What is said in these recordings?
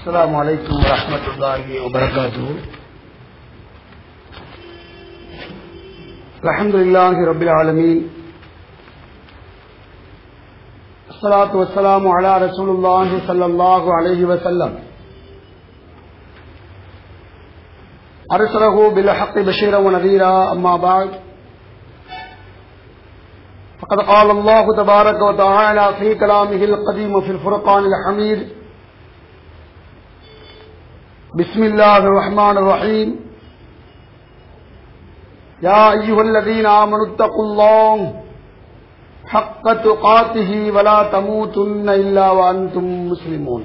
السلام عليكم ورحمة الله وبركاته الحمد لله رب العالمين الصلاة والسلام على رسول الله صلى الله عليه وسلم أرسله بالحق بشيرا ونذيرا أما بعد فقد قال الله تبارك وتعالى في كلامه القديم في الفرقان الحميد بسم الله الرحمن الرحيم يا أيها الذين آمنوا اتقوا الله حق تقاته ولا تموتن إلا وأنتم مسلمون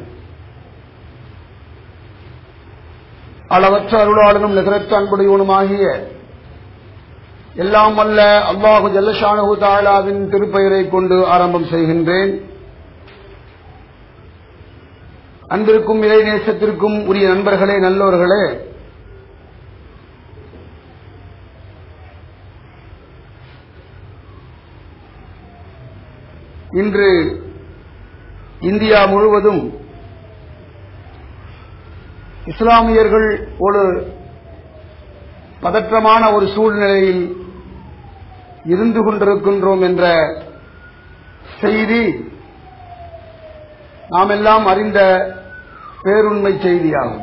அளவற்ற அருளாளனும் நிகரற்ற அன்புடையவனுமாகிய எல்லாம் வல்ல அல்லாஹு ஜல்லஷானு தாலாவின் திருப்பெயரை கொண்டு ஆரம்பம் செய்கின்றேன் அன்பிற்கும் இறை நேசத்திற்கும் உரிய நண்பர்களே நல்லோர்களே இன்று இந்தியா முழுவதும் இஸ்லாமியர்கள் ஒரு பதற்றமான ஒரு சூழ்நிலையில் இருந்து கொண்டிருக்கின்றோம் என்ற செய்தி நாம் எல்லாம் அறிந்த பேருண்மை செய்தியாகும்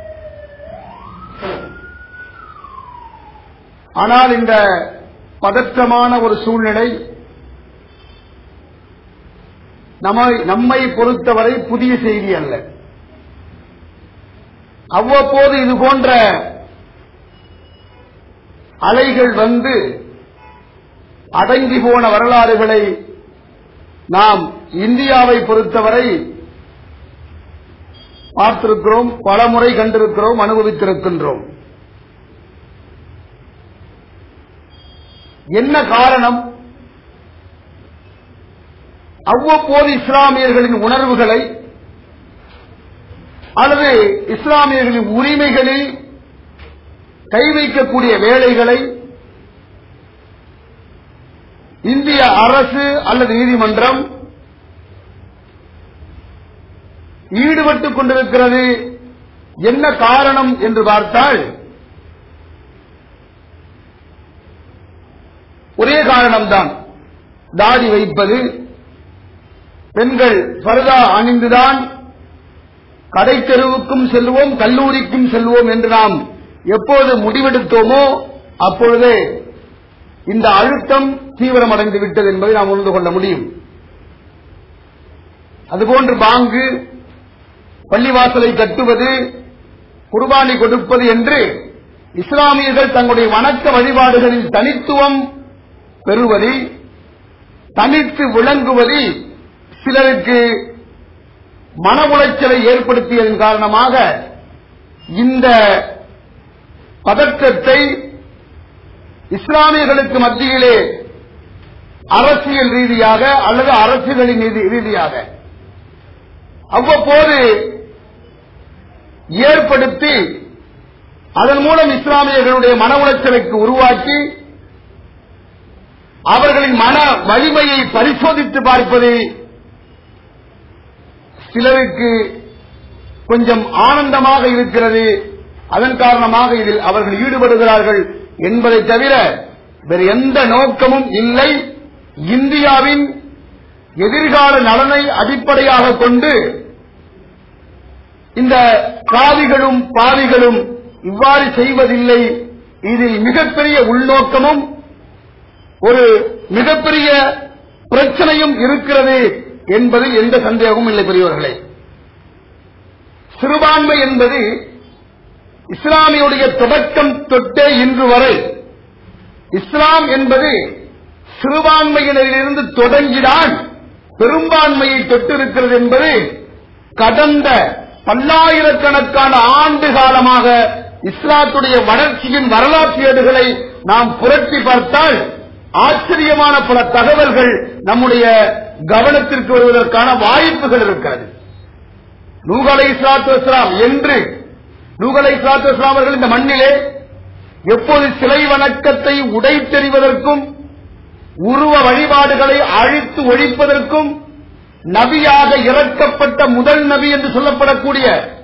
ஆனால் இந்த பதற்றமான ஒரு சூழ்நிலை நம்மை நம்மை பொறுத்தவரை புதிய செய்தி அல்ல அவ்வப்போது இது போன்ற அலைகள் வந்து அடங்கி போன வரலாறுகளை நாம் இந்தியாவை பொறுத்தவரை பார்த்திருக்கிறோம் பலமுறை கண்டிருக்கிறோம் அனுபவித்திருக்கின்றோம் என்ன காரணம் அவ்வப்போது இஸ்லாமியர்களின் உணர்வுகளை அல்லது இஸ்லாமியர்களின் உரிமைகளில் கை வைக்கக்கூடிய வேலைகளை இந்திய அரசு அல்லது நீதிமன்றம் ஈடுபட்டுக் கொண்டிருக்கிறது என்ன காரணம் என்று பார்த்தால் ஒரே காரணம்தான் தாடி வைப்பது பெண்கள் பரதா அணிந்துதான் கடை தெருவுக்கும் செல்வோம் கல்லூரிக்கும் செல்வோம் என்று நாம் எப்போது முடிவெடுத்தோமோ அப்பொழுதே இந்த அழுத்தம் தீவிரமடைந்து விட்டது என்பதை நாம் உணர்ந்து கொள்ள முடியும் அதுபோன்று பாங்கு பள்ளிவாசலை கட்டுவது குர்பானி கொடுப்பது என்று இஸ்லாமியர்கள் தங்களுடைய வணக்க வழிபாடுகளில் தனித்துவம் பெறுவதில் தனித்து விளங்குவதில் சிலருக்கு மன உளைச்சலை ஏற்படுத்தியதன் காரணமாக இந்த பதற்றத்தை இஸ்லாமியர்களுக்கு மத்தியிலே அரசியல் ரீதியாக அல்லது அரசுகளின் ரீதியாக அவ்வப்போது ஏற்படுத்தி அதன் மூலம் இஸ்லாமியர்களுடைய மன உளைச்சலுக்கு உருவாக்கி அவர்களின் மன வலிமையை பரிசோதித்து பார்ப்பது சிலருக்கு கொஞ்சம் ஆனந்தமாக இருக்கிறது அதன் காரணமாக இதில் அவர்கள் ஈடுபடுகிறார்கள் என்பதை தவிர வேறு எந்த நோக்கமும் இல்லை இந்தியாவின் எதிர்கால நலனை அடிப்படையாக கொண்டு இந்த காவிகளும் பாவிகளும் இவ்வாறு செய்வதில்லை இதில் மிகப்பெரிய உள்நோக்கமும் ஒரு மிகப்பெரிய பிரச்சனையும் இருக்கிறது என்பதில் எந்த சந்தேகமும் இல்லை பெரியவர்களே சிறுபான்மை என்பது இஸ்லாமியுடைய தொடக்கம் தொட்டே இன்று வரை இஸ்லாம் என்பது சிறுபான்மையினரிலிருந்து தொடங்கிதான் பெரும்பான்மையை தொட்டிருக்கிறது என்பது கடந்த பல்லாயிரக்கணக்கான ஆண்டு காலமாக இஸ்லாத்துடைய வளர்ச்சியின் வரலாற்று ஏடுகளை நாம் புரட்டி பார்த்தால் ஆச்சரியமான பல தகவல்கள் நம்முடைய கவனத்திற்கு வருவதற்கான வாய்ப்புகள் இருக்கிறது நூகலை இஸ்லாத்து இஸ்லாம் என்று நூகலை இஸ்லாத்து இஸ்லாம் அவர்கள் இந்த மண்ணிலே எப்போது சிலை வணக்கத்தை உடைத்தெறிவதற்கும் உருவ வழிபாடுகளை அழித்து ஒழிப்பதற்கும் நபியாக இறக்கப்பட்ட முதல் நபி என்று சொல்லப்படக்கூடிய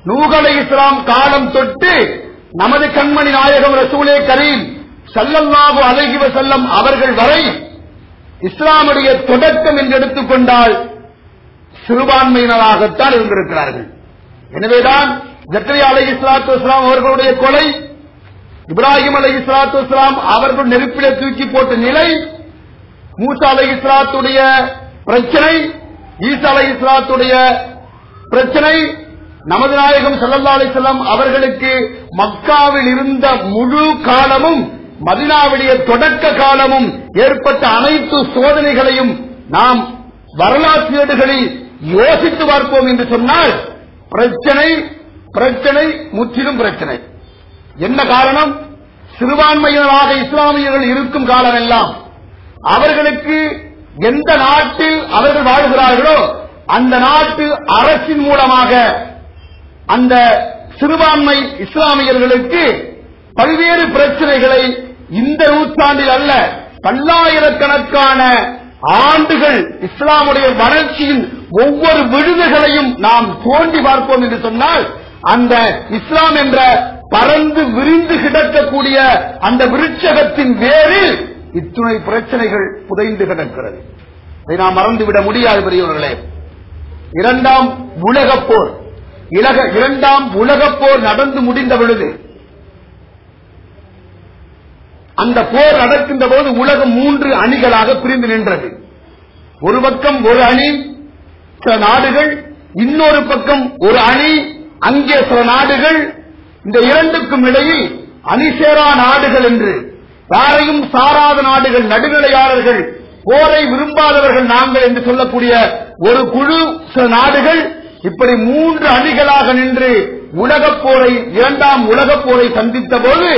நூகலை இஸ்லாம் காலம் தொட்டு நமது கண்மணி நாயகம் ரசூலே கரீம் சல்லல்லாஹு அலைஹி வஸல்லம் அவர்கள் வரை இஸ்லாமுடைய தொடக்கம் என்று எடுத்துக்கொண்டால் சிறுபான்மையினராகத்தான் இருந்திருக்கிறார்கள் எனவேதான் ஜக்கரியா அலை இஸ்லாத்து இஸ்லாம் அவர்களுடைய கொலை இப்ராஹிம் அலை இஸ்லாத்து இஸ்லாம் அவர்கள் நெருப்பிலே தூக்கி போட்ட நிலை மூசா அலை இஸ்லாத்துடைய பிரச்சனை ஈசா அலை இஸ்லாத்துடைய பிரச்சனை நமது நாயகம் சல்லல்லா அலிஸ்லாம் அவர்களுக்கு மக்காவில் இருந்த முழு காலமும் மதினாவுடைய தொடக்க காலமும் ஏற்பட்ட அனைத்து சோதனைகளையும் நாம் வரலாற்றேடுகளில் யோசித்து பார்ப்போம் என்று சொன்னால் பிரச்சனை பிரச்சனை முற்றிலும் பிரச்சனை என்ன காரணம் சிறுபான்மையினராக இஸ்லாமியர்கள் இருக்கும் காலமெல்லாம் அவர்களுக்கு எந்த நாட்டில் அவர்கள் வாழ்கிறார்களோ அந்த நாட்டு அரசின் மூலமாக அந்த சிறுபான்மை இஸ்லாமியர்களுக்கு பல்வேறு பிரச்சனைகளை இந்த நூற்றாண்டில் அல்ல பல்லாயிரக்கணக்கான ஆண்டுகள் இஸ்லாமுடைய வளர்ச்சியின் ஒவ்வொரு விடுதுகளையும் நாம் தோண்டி பார்ப்போம் என்று சொன்னால் அந்த இஸ்லாம் என்ற பறந்து விரிந்து கிடக்கக்கூடிய அந்த விருட்சகத்தின் வேரில் இத்துணை பிரச்சனைகள் புதைந்து கிடக்கிறது இதை நாம் மறந்துவிட முடியாது பெரியவர்களே இரண்டாம் உலகப் போர் இலக இரண்டாம் உலகப் போர் நடந்து முடிந்த பொழுது அந்த போர் நடக்கின்ற போது உலகம் மூன்று அணிகளாக பிரிந்து நின்றது ஒரு பக்கம் ஒரு அணி சில நாடுகள் இன்னொரு பக்கம் ஒரு அணி அங்கே சில நாடுகள் இந்த இரண்டுக்கும் இடையில் அணிசேரா நாடுகள் என்று யாரையும் சாராத நாடுகள் நடுநிலையாளர்கள் போரை விரும்பாதவர்கள் நாங்கள் என்று சொல்லக்கூடிய ஒரு குழு சில நாடுகள் இப்படி மூன்று அணிகளாக நின்று உலகப் போரை இரண்டாம் உலகப் போரை சந்தித்த போது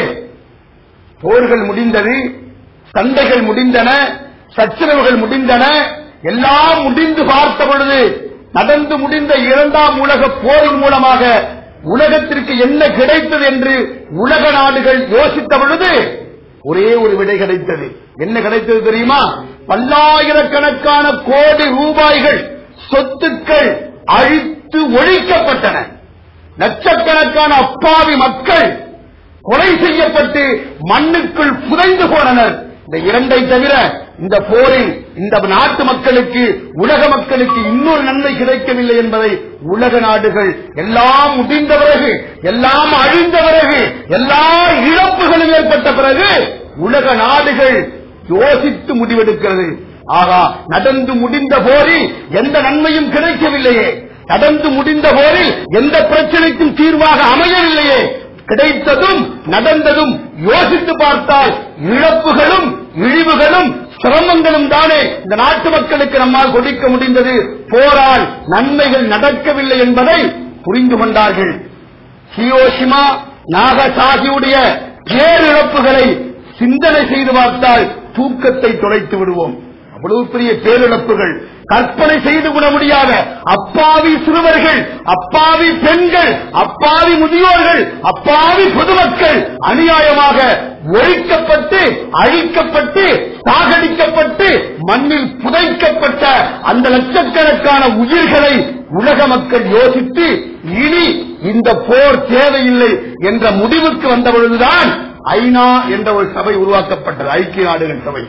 போர்கள் முடிந்தது சண்டைகள் முடிந்தன சச்சரவுகள் முடிந்தன எல்லாம் முடிந்து பார்த்த பொழுது நடந்து முடிந்த இரண்டாம் உலக போரின் மூலமாக உலகத்திற்கு என்ன கிடைத்தது என்று உலக நாடுகள் யோசித்த பொழுது ஒரே ஒரு விடை கிடைத்தது என்ன கிடைத்தது தெரியுமா பல்லாயிரக்கணக்கான கோடி ரூபாய்கள் சொத்துக்கள் அழித்து ஒழிக்கப்பட்டன லட்சக்கணக்கான அப்பாவி மக்கள் கொலை செய்யப்பட்டு மண்ணுக்குள் புதைந்து போனனர் இந்த இரண்டை தவிர இந்த போரில் இந்த நாட்டு மக்களுக்கு உலக மக்களுக்கு இன்னொரு நன்மை கிடைக்கவில்லை என்பதை உலக நாடுகள் எல்லாம் முடிந்த பிறகு எல்லாம் அழிந்த பிறகு எல்லா இழப்புகளும் ஏற்பட்ட பிறகு உலக நாடுகள் யோசித்து முடிவெடுக்கிறது ஆகா நடந்து முடிந்த போரில் எந்த நன்மையும் கிடைக்கவில்லையே நடந்து முடிந்த போரில் எந்த பிரச்சனைக்கும் தீர்வாக அமையவில்லையே கிடைத்ததும் நடந்ததும் யோசித்து பார்த்தால் இழப்புகளும் இழிவுகளும் சிரமங்களும் தானே இந்த நாட்டு மக்களுக்கு நம்மால் கொடுக்க முடிந்தது போரால் நன்மைகள் நடக்கவில்லை என்பதை புரிந்து கொண்டார்கள் ஹியோஷிமா நாகசாகியுடைய பேரிழப்புகளை சிந்தனை செய்து பார்த்தால் தூக்கத்தை தொலைத்து விடுவோம் அவ்வளவு பெரிய பேரிழப்புகள் கற்பனை செய்து விட முடியாத அப்பாவி சிறுவர்கள் அப்பாவி பெண்கள் அப்பாவி முதியோர்கள் அப்பாவி பொதுமக்கள் அநியாயமாக ஒழிக்கப்பட்டு அழிக்கப்பட்டு சாகடிக்கப்பட்டு மண்ணில் புதைக்கப்பட்ட அந்த லட்சக்கணக்கான உயிர்களை உலக மக்கள் யோசித்து இனி இந்த போர் தேவையில்லை என்ற முடிவுக்கு வந்த பொழுதுதான் ஐநா என்ற ஒரு சபை உருவாக்கப்பட்டது ஐக்கிய நாடுகள் சபை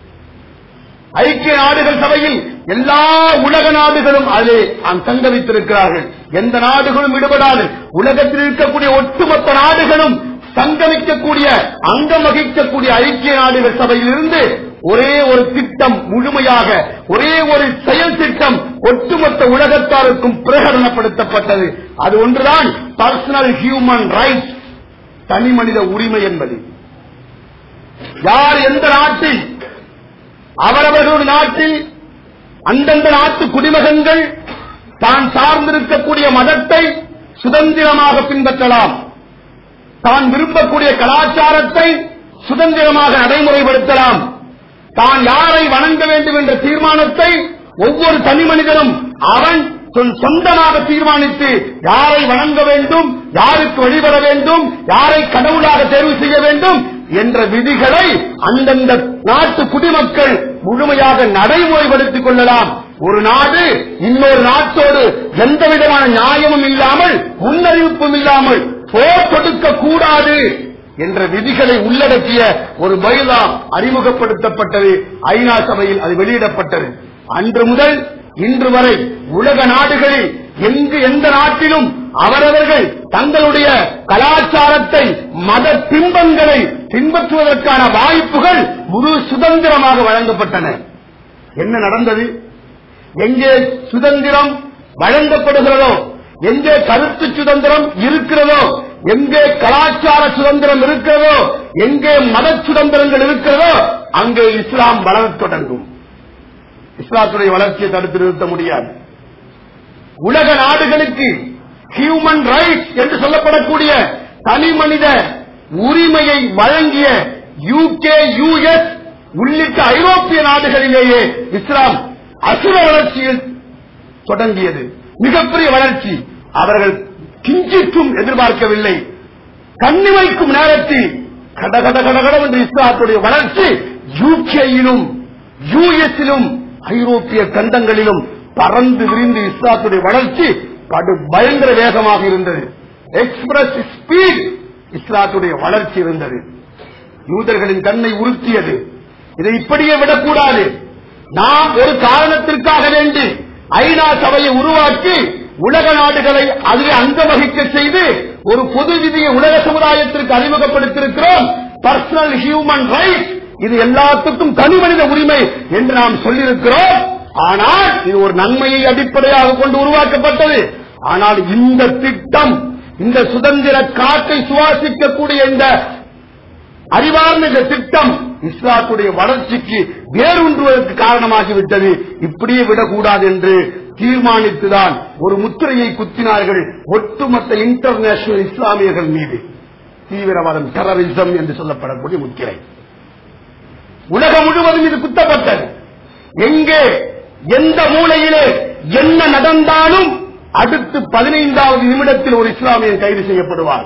ஐக்கிய நாடுகள் சபையில் எல்லா உலக நாடுகளும் அதிலே சங்கமித்திருக்கிறார்கள் எந்த நாடுகளும் விடுபடாது உலகத்தில் இருக்கக்கூடிய ஒட்டுமொத்த நாடுகளும் சங்கமிக்கக்கூடிய அங்கம் வகிக்கக்கூடிய ஐக்கிய நாடுகள் சபையிலிருந்து ஒரே ஒரு திட்டம் முழுமையாக ஒரே ஒரு செயல் திட்டம் ஒட்டுமொத்த உலகத்தாருக்கும் பிரகடனப்படுத்தப்பட்டது அது ஒன்றுதான் பர்சனல் ஹியூமன் ரைட்ஸ் தனி மனித உரிமை என்பது யார் எந்த நாட்டில் அவரவர்களுடைய நாட்டில் அந்தந்த நாட்டு குடிமகன்கள் தான் சார்ந்திருக்கக்கூடிய மதத்தை சுதந்திரமாக பின்பற்றலாம் தான் விரும்பக்கூடிய கலாச்சாரத்தை சுதந்திரமாக நடைமுறைப்படுத்தலாம் தான் யாரை வணங்க வேண்டும் என்ற தீர்மானத்தை ஒவ்வொரு தனி மனிதனும் அவன் சொன்- சொந்தமாக தீர்மானித்து யாரை வணங்க வேண்டும் யாருக்கு வழிபட வேண்டும் யாரை கடவுளாக தேர்வு செய்ய வேண்டும் என்ற விதிகளை அந்தந்த நாட்டு குடிமக்கள் முழுமையாக நடைமுறைப்படுத்திக் கொள்ளலாம் ஒரு நாடு இன்னொரு நாட்டோடு எந்த விதமான நியாயமும் இல்லாமல் முன்னறிவிப்பும் இல்லாமல் போர் தொடுக்க கூடாது என்ற விதிகளை உள்ளடக்கிய ஒரு பைலா அறிமுகப்படுத்தப்பட்டது ஐநா சபையில் அது வெளியிடப்பட்டது அன்று முதல் இன்று வரை உலக நாடுகளில் எங்கு எந்த நாட்டிலும் அவரவர்கள் தங்களுடைய கலாச்சாரத்தை மத பிம்பங்களை பின்பற்றுவதற்கான வாய்ப்புகள் முழு சுதந்திரமாக வழங்கப்பட்டன என்ன நடந்தது எங்கே சுதந்திரம் வழங்கப்படுகிறதோ எங்கே கருத்து சுதந்திரம் இருக்கிறதோ எங்கே கலாச்சார சுதந்திரம் இருக்கிறதோ எங்கே மத சுதந்திரங்கள் இருக்கிறதோ அங்கே இஸ்லாம் வளரத் தொடங்கும் இஸ்லாத்துடைய வளர்ச்சியை தடுத்து நிறுத்த முடியாது உலக நாடுகளுக்கு ஹியூமன் ரைட்ஸ் என்று சொல்லப்படக்கூடிய தனி மனித உரிமையை வழங்கிய யூகே யுஎஸ் உள்ளிட்ட ஐரோப்பிய நாடுகளிலேயே இஸ்லாம் அசுர வளர்ச்சியில் தொடங்கியது மிகப்பெரிய வளர்ச்சி அவர்கள் கிஞ்சிற்றும் எதிர்பார்க்கவில்லை கண்ணி வைக்கும் நேரத்தில் கட கட கட கட என்று இஸ்லாத்துடைய வளர்ச்சி யூகேயிலும் யுஎஸிலும் ஐரோப்பிய கண்டங்களிலும் பறந்து விரிந்து இஸ்லாத்துடைய வளர்ச்சி படு பயங்கர வேகமாக இருந்தது எக்ஸ்பிரஸ் ஸ்பீட் இஸ்லாத்துடைய வளர்ச்சி இருந்தது யூதர்களின் கண்ணை உறுத்தியது இதை இப்படியே விடக்கூடாது நாம் ஒரு காரணத்திற்காக வேண்டி ஐநா சபையை உருவாக்கி உலக நாடுகளை அதில் அங்க வகிக்க செய்து ஒரு பொது விதியை உலக சமுதாயத்திற்கு அறிமுகப்படுத்தியிருக்கிறோம் பர்சனல் ஹியூமன் ரைட்ஸ் இது எல்லாத்துக்கும் தனி மனித உரிமை என்று நாம் சொல்லியிருக்கிறோம் ஆனால் இது ஒரு நன்மையை அடிப்படையாக கொண்டு உருவாக்கப்பட்டது ஆனால் இந்த திட்டம் இந்த சுதந்திர காற்றை சுவாசிக்கக்கூடிய இந்த அறிவார்ந்த இந்த திட்டம் இஸ்லாத்துடைய வளர்ச்சிக்கு வேரூன்றுவதற்கு காரணமாகிவிட்டது இப்படியே விடக்கூடாது என்று தீர்மானித்துதான் ஒரு முத்திரையை குத்தினார்கள் ஒட்டுமொத்த இன்டர்நேஷனல் இஸ்லாமியர்கள் மீது தீவிரவாதம் டெரரிசம் என்று சொல்லப்படக்கூடிய முத்திரை உலகம் முழுவதும் இது குத்தப்பட்டது எங்கே எந்த மூலையிலே என்ன நடந்தாலும் அடுத்து பதினைந்தாவது நிமிடத்தில் ஒரு இஸ்லாமியன் கைது செய்யப்படுவார்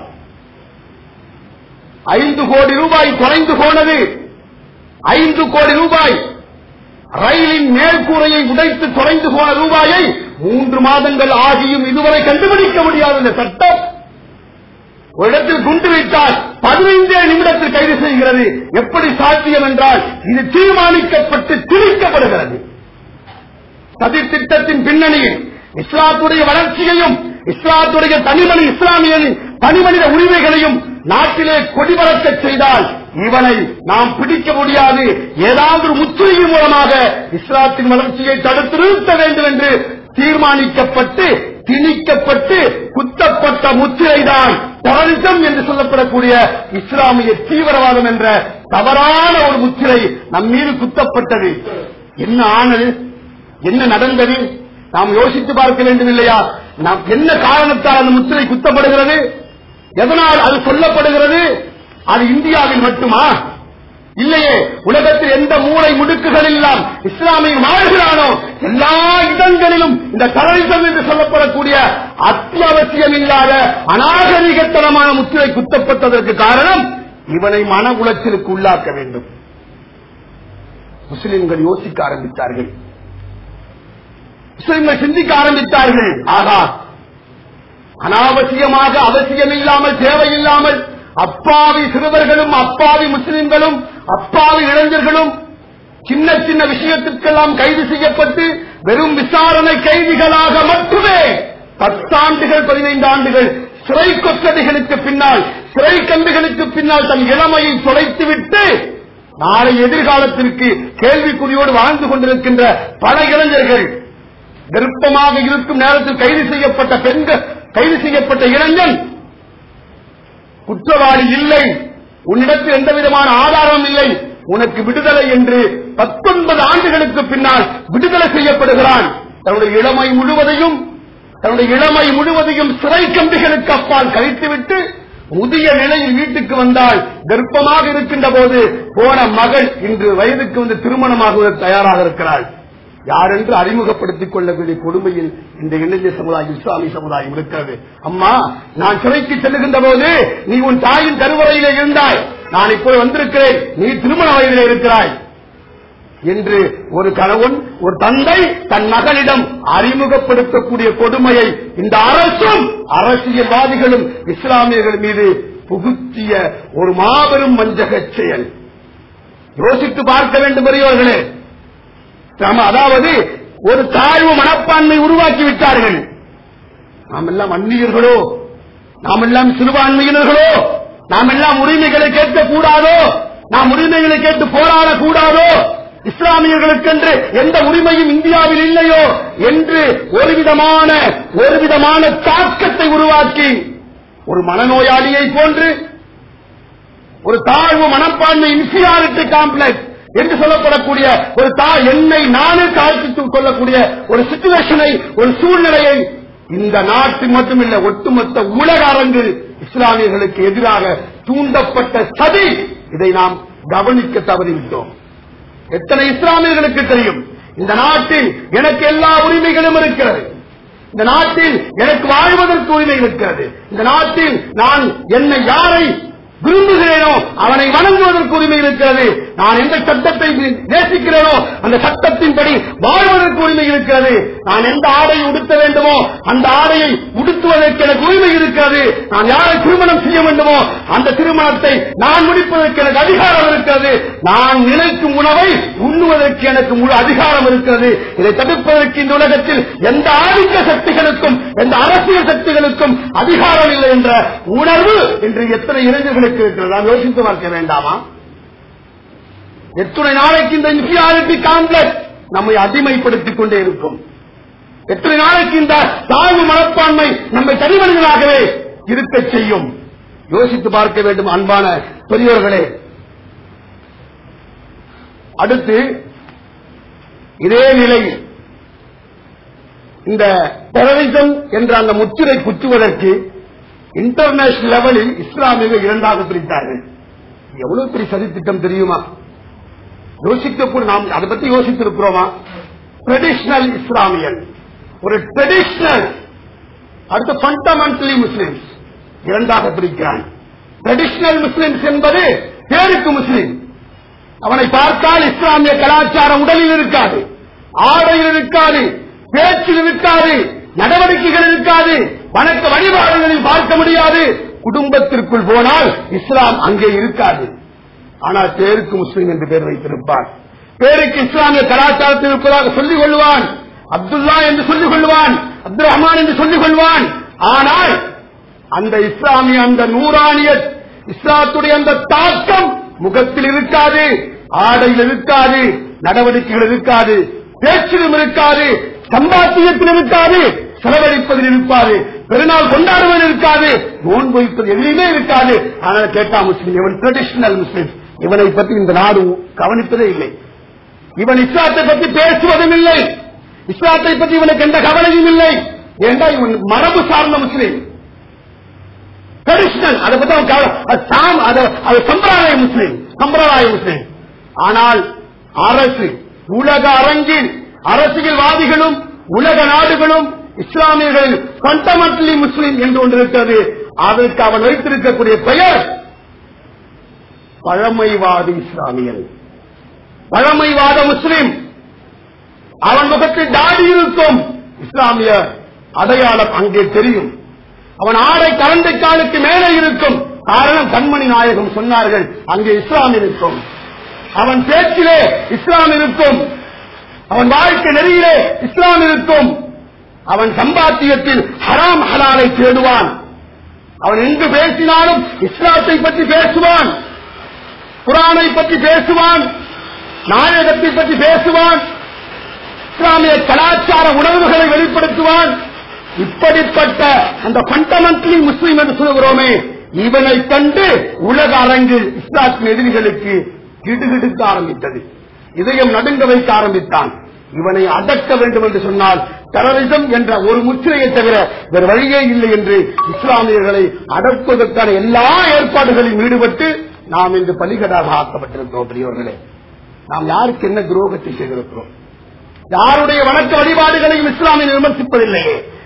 ஐந்து கோடி ரூபாய் குறைந்து போனது ஐந்து கோடி ரூபாய் ரயிலின் மேற்கூரையை உடைத்து குறைந்து போன ரூபாயை மூன்று மாதங்கள் ஆகியும் இதுவரை கண்டுபிடிக்க முடியாத இந்த சட்டம் ஒரு இடத்தில் குண்டு வைத்தால் பதினைந்தே நிமிடத்தில் கைது செய்கிறது எப்படி சாத்தியம் என்றால் இது தீர்மானிக்கப்பட்டு திணிக்கப்படுகிறது சதி திட்டத்தின் பின்னணியில் இஸ்லாத்துடைய வளர்ச்சியையும் இஸ்லாத்துடைய தனிமனி இஸ்லாமியனின் தனிமனித உரிமைகளையும் நாட்டிலே கொடிபறக்க செய்தால் இவனை நாம் பிடிக்க முடியாது ஏதாவது ஒரு முற்றுகை மூலமாக இஸ்லாத்தின் வளர்ச்சியை தடுத்து நிறுத்த வேண்டும் என்று தீர்மானிக்கப்பட்டு திணிக்கப்பட்டு குத்தப்பட்ட முத்திரைதான் டெரரிசம் என்று சொல்லப்படக்கூடிய இஸ்லாமிய தீவிரவாதம் என்ற தவறான ஒரு முத்திரை நம் மீது குத்தப்பட்டது என்ன ஆனது என்ன நடந்தது நாம் யோசித்து பார்க்க வேண்டும் இல்லையா நாம் என்ன காரணத்தால் அந்த முத்திரை குத்தப்படுகிறது எதனால் அது சொல்லப்படுகிறது அது இந்தியாவில் மட்டுமா இல்லையே உலகத்தில் எந்த மூளை முடுக்குகள் எல்லாம் இஸ்லாமிய வாழ்கிறானோ எல்லா இடங்களிலும் இந்த டெரரிசம் என்று சொல்லப்படக்கூடிய அத்தியாவசியம் இல்லாத அநாகரிகத்தனமான முத்திரை குத்தப்பட்டதற்கு காரணம் இவனை மன உளைச்சலுக்கு உள்ளாக்க வேண்டும் முஸ்லிம்கள் யோசிக்க ஆரம்பித்தார்கள் முஸ்லிம்கள் சிந்திக்க ஆரம்பித்தார்கள் ஆகா அனாவசியமாக அவசியம் இல்லாமல் தேவையில்லாமல் அப்பாவி சிறுவர்களும் அப்பாவி முஸ்லிம்களும் அப்பாவி இளைஞர்களும் சின்ன சின்ன விஷயத்திற்கெல்லாம் கைது செய்யப்பட்டு வெறும் விசாரணை கைதிகளாக மட்டுமே பத்தாண்டுகள் பதினைந்து ஆண்டுகள் சிறை கொத்தடிகளுக்கு பின்னால் சிறை கம்பிகளுக்கு பின்னால் தன் இளமையை தொலைத்துவிட்டு நாளை எதிர்காலத்திற்கு கேள்விக்குறியோடு வாழ்ந்து கொண்டிருக்கின்ற பல இளைஞர்கள் விருப்பமாக இருக்கும் நேரத்தில் கைது செய்யப்பட்ட பெண்கள் கைது செய்யப்பட்ட இளைஞன் குற்றவாளி இல்லை உன்னிடத்தில் எந்த விதமான ஆதாரம் இல்லை உனக்கு விடுதலை என்று பத்தொன்பது ஆண்டுகளுக்கு பின்னால் விடுதலை செய்யப்படுகிறான் தன்னுடைய இளமை முழுவதையும் தன்னுடைய இளமை முழுவதையும் சிறை கம்பிகளுக்கு அப்பால் கழித்துவிட்டு முதிய நிலையில் வீட்டுக்கு வந்தால் கர்ப்பமாக இருக்கின்ற போது போன மகள் இன்று வயதுக்கு வந்து திருமணமாக தயாராக இருக்கிறாள் யார் என்று அறிமுகப்படுத்திக் கொள்ளக்கூடிய கொடுமையில் இந்த இளைஞ சமுதாயம் இஸ்லாமிய சமுதாயம் இருக்கிறது அம்மா நான் சிறைக்கு செல்லுகின்ற போது நீ உன் தாயின் கருவறையிலே இருந்தாய் நான் இப்போது வந்திருக்கிறேன் நீ திருமண வயதிலே இருக்கிறாய் என்று ஒரு கணவன் ஒரு தந்தை தன் மகனிடம் அறிமுகப்படுத்தக்கூடிய கொடுமையை இந்த அரசும் அரசியல்வாதிகளும் இஸ்லாமியர்கள் மீது புகுத்திய ஒரு மாபெரும் வஞ்சக செயல் யோசித்து பார்க்க வேண்டும் பெரியவர்களே நாம அதாவது ஒரு தாழ்வு மனப்பான்மை உருவாக்கி விட்டார்கள் நாம் எல்லாம் அந்நியர்களோ நாம் எல்லாம் சிறுபான்மையினர்களோ நாம் எல்லாம் உரிமைகளை கேட்கக்கூடாதோ நாம் உரிமைகளை கேட்டு போராடக்கூடாதோ இஸ்லாமியர்களுக்கென்று எந்த உரிமையும் இந்தியாவில் இல்லையோ என்று ஒரு விதமான ஒரு விதமான தாக்கத்தை உருவாக்கி ஒரு மனநோயாளியை போன்று ஒரு தாழ்வு மனப்பான்மை இன்ஃபியாரிட்டி காம்ப்ளெக்ஸ் என்று சொல்லப்படக்கூடிய ஒரு தா என்னை நானே தாழ்த்தித்துக் கொள்ளக்கூடிய ஒரு சிச்சுவேஷனை ஒரு சூழ்நிலையை இந்த நாட்டு மட்டுமில்ல ஒட்டுமொத்த உலக அரங்கு இஸ்லாமியர்களுக்கு எதிராக தூண்டப்பட்ட சதி இதை நாம் கவனிக்க தவறிவிட்டோம் எத்தனை இஸ்லாமியர்களுக்கு தெரியும் இந்த நாட்டில் எனக்கு எல்லா உரிமைகளும் இருக்கிறது இந்த நாட்டில் எனக்கு வாழ்வதற்கு உரிமை இருக்கிறது இந்த நாட்டில் நான் என்னை யாரை விரும்புகிறேனோ அவனை வணங்குவதற்கு உரிமை இருக்கிறது நான் எந்த சட்டத்தை நேசிக்கிறேனோ அந்த சட்டத்தின்படி வாழ்வதற்கு உரிமை இருக்கிறது நான் எந்த ஆடையை உடுத்த வேண்டுமோ அந்த ஆடையை உடுத்துவதற்கு எனக்கு உரிமை இருக்கிறது நான் யாரை திருமணம் செய்ய வேண்டுமோ அந்த திருமணத்தை நான் முடிப்பதற்கு எனக்கு அதிகாரம் இருக்கிறது நான் நினைக்கும் உணவை உண்ணுவதற்கு எனக்கு முழு அதிகாரம் இருக்கிறது இதை தடுப்பதற்கு இந்த உலகத்தில் எந்த ஆதிக்க சக்திகளுக்கும் எந்த அரசியல் சக்திகளுக்கும் அதிகாரம் இல்லை என்ற உணர்வு இன்று எத்தனை இளைஞர்களுக்கு இருக்கிறது நாம் யோசித்து பார்க்க வேண்டாமா எத்தனை நாளைக்கு இந்த இன்ஃபியாரிட்டி காம்ப்ளெக்ஸ் நம்மை அடிமைப்படுத்திக் கொண்டே இருக்கும் எத்தனை நாளைக்கு இந்த தாழ்வு மனப்பான்மை நம்மை தனிமனிதனாகவே இருக்க செய்யும் யோசித்து பார்க்க வேண்டும் அன்பான பெரியோர்களே அடுத்து இதே நிலையில் இந்த டெரரிசம் என்ற அந்த முத்திரை குத்துவதற்கு இன்டர்நேஷனல் லெவலில் இஸ்லாமியர்கள் இரண்டாக பிரித்தார்கள் எவ்வளவு பெரிய சதித்திட்டம் தெரியுமா யோசிக்கக்கூடிய நாம் அதை பத்தி யோசித்திருக்கிறோமா ட்ரெடிஷனல் இஸ்லாமியன் ஒரு ட்ரெடிஷனல் அடுத்து ஃபண்டமெண்டலி முஸ்லிம்ஸ் இரண்டாக பிரிக்கிறான் ட்ரெடிஷனல் முஸ்லிம்ஸ் என்பது பேருக்கு முஸ்லிம் அவனை பார்த்தால் இஸ்லாமிய கலாச்சாரம் உடலில் இருக்காது ஆடையில் இருக்காது பேச்சில் இருக்காது நடவடிக்கைகள் இருக்காது வணக்க வழிபாடுகளில் பார்க்க முடியாது குடும்பத்திற்குள் போனால் இஸ்லாம் அங்கே இருக்காது ஆனால் பேருக்கு முஸ்லிம் என்று பேர் வைத்திருப்பான் பேருக்கு இஸ்லாமிய கலாச்சாரத்தில் இருப்பதாக சொல்லிக் கொள்வான் அப்துல்லா என்று சொல்லிக் கொள்வான் அப்துல் ரஹ்மான் என்று சொல்லிக் கொள்வான் ஆனால் அந்த இஸ்லாமிய அந்த நூறானிய இஸ்லாத்துடைய அந்த தாக்கம் முகத்தில் இருக்காது ஆடையில் இருக்காது நடவடிக்கைகள் இருக்காது பேச்சிலும் இருக்காது சம்பாத்தியத்தில் இருக்காது செலவழிப்பதில் இருப்பாது பெருநாள் கொண்டாடுவதில் இருக்காது நோன்பு வைப்பது எதுலையுமே இருக்காது ஆனால் கேட்டா முஸ்லீம் இவன் ட்ரெடிஷனல் முஸ்லிம் இவனை பற்றி இந்த நாடு கவனிப்பதே இல்லை இவன் இஸ்லாத்தை பற்றி பேசுவதும் இல்லை இஸ்லாத்தை பற்றி இவனுக்கு எந்த கவலையும் இல்லை ஏண்டா இவன் மரபு சார்ந்த முஸ்லீம் ட்ரெடிஷனல் அதை பத்தி அவன் கவலை- அது சாம் அது அது சம்பிரதாய முஸ்லீம் சம்பிரதாய முஸ்லீம் ஆனால் அரசு உலக அரங்கில் அரசியல்வாதிகளும் உலக நாடுகளும் இஸ்லாமியர்கள் ஃபண்டமெண்டலி முஸ்லீம் என்று ஒன்று இருக்கிறது அதற்கு அவன் வைத்திருக்கக்கூடிய பெயர் பழமைவாதி இஸ்லாமியன் பழமைவாத முஸ்லிம் அவன் முகத்தில் தாடி இருக்கும் இஸ்லாமிய அடையாளம் அங்கே தெரியும் அவன் ஆடை கரண்டை காலுக்கு மேலே இருக்கும் காரணம் கண்மணி நாயகம் சொன்னார்கள் அங்கே இஸ்லாம் இருக்கும் அவன் பேச்சிலே இஸ்லாம் இருக்கும் அவன் வாழ்க்கை நெறியிலே இஸ்லாம் இருக்கும் அவன் சம்பாத்தியத்தில் ஹராம் ஹலாலை தேடுவான் அவன் எங்கு பேசினாலும் இஸ்லாத்தை பற்றி பேசுவான் குரானை பற்றி பேசுவான் நாயகத்தை பற்றி பேசுவான் இஸ்லாமிய கலாச்சார உணர்வுகளை வெளிப்படுத்துவான் இப்படிப்பட்ட அந்த ஃபண்டமெண்டலி முஸ்லீம் என்று சொல்கிறோமே இவனை கண்டு உலக அரங்கில் இஸ்லாத்தின் எதிரிகளுக்கு கிடுகிடுக்க ஆரம்பித்தது இதயம் நடுங்க வைக்க ஆரம்பித்தான் இவனை அடக்க வேண்டும் என்று சொன்னால் டெரரிசம் என்ற ஒரு முத்திரையை தவிர வேறு வழியே இல்லை என்று இஸ்லாமியர்களை அடக்குவதற்கான எல்லா ஏற்பாடுகளிலும் ஈடுபட்டு நாம் இன்று பலிகடாக ஆக்கப்பட்டிருக்கிறோம் பெரியவர்களே நாம் யாருக்கு என்ன துரோகத்தை செய்திருக்கிறோம் யாருடைய வணக்க வழிபாடுகளையும் இஸ்லாமிய விமர்சிப்பதில்லையே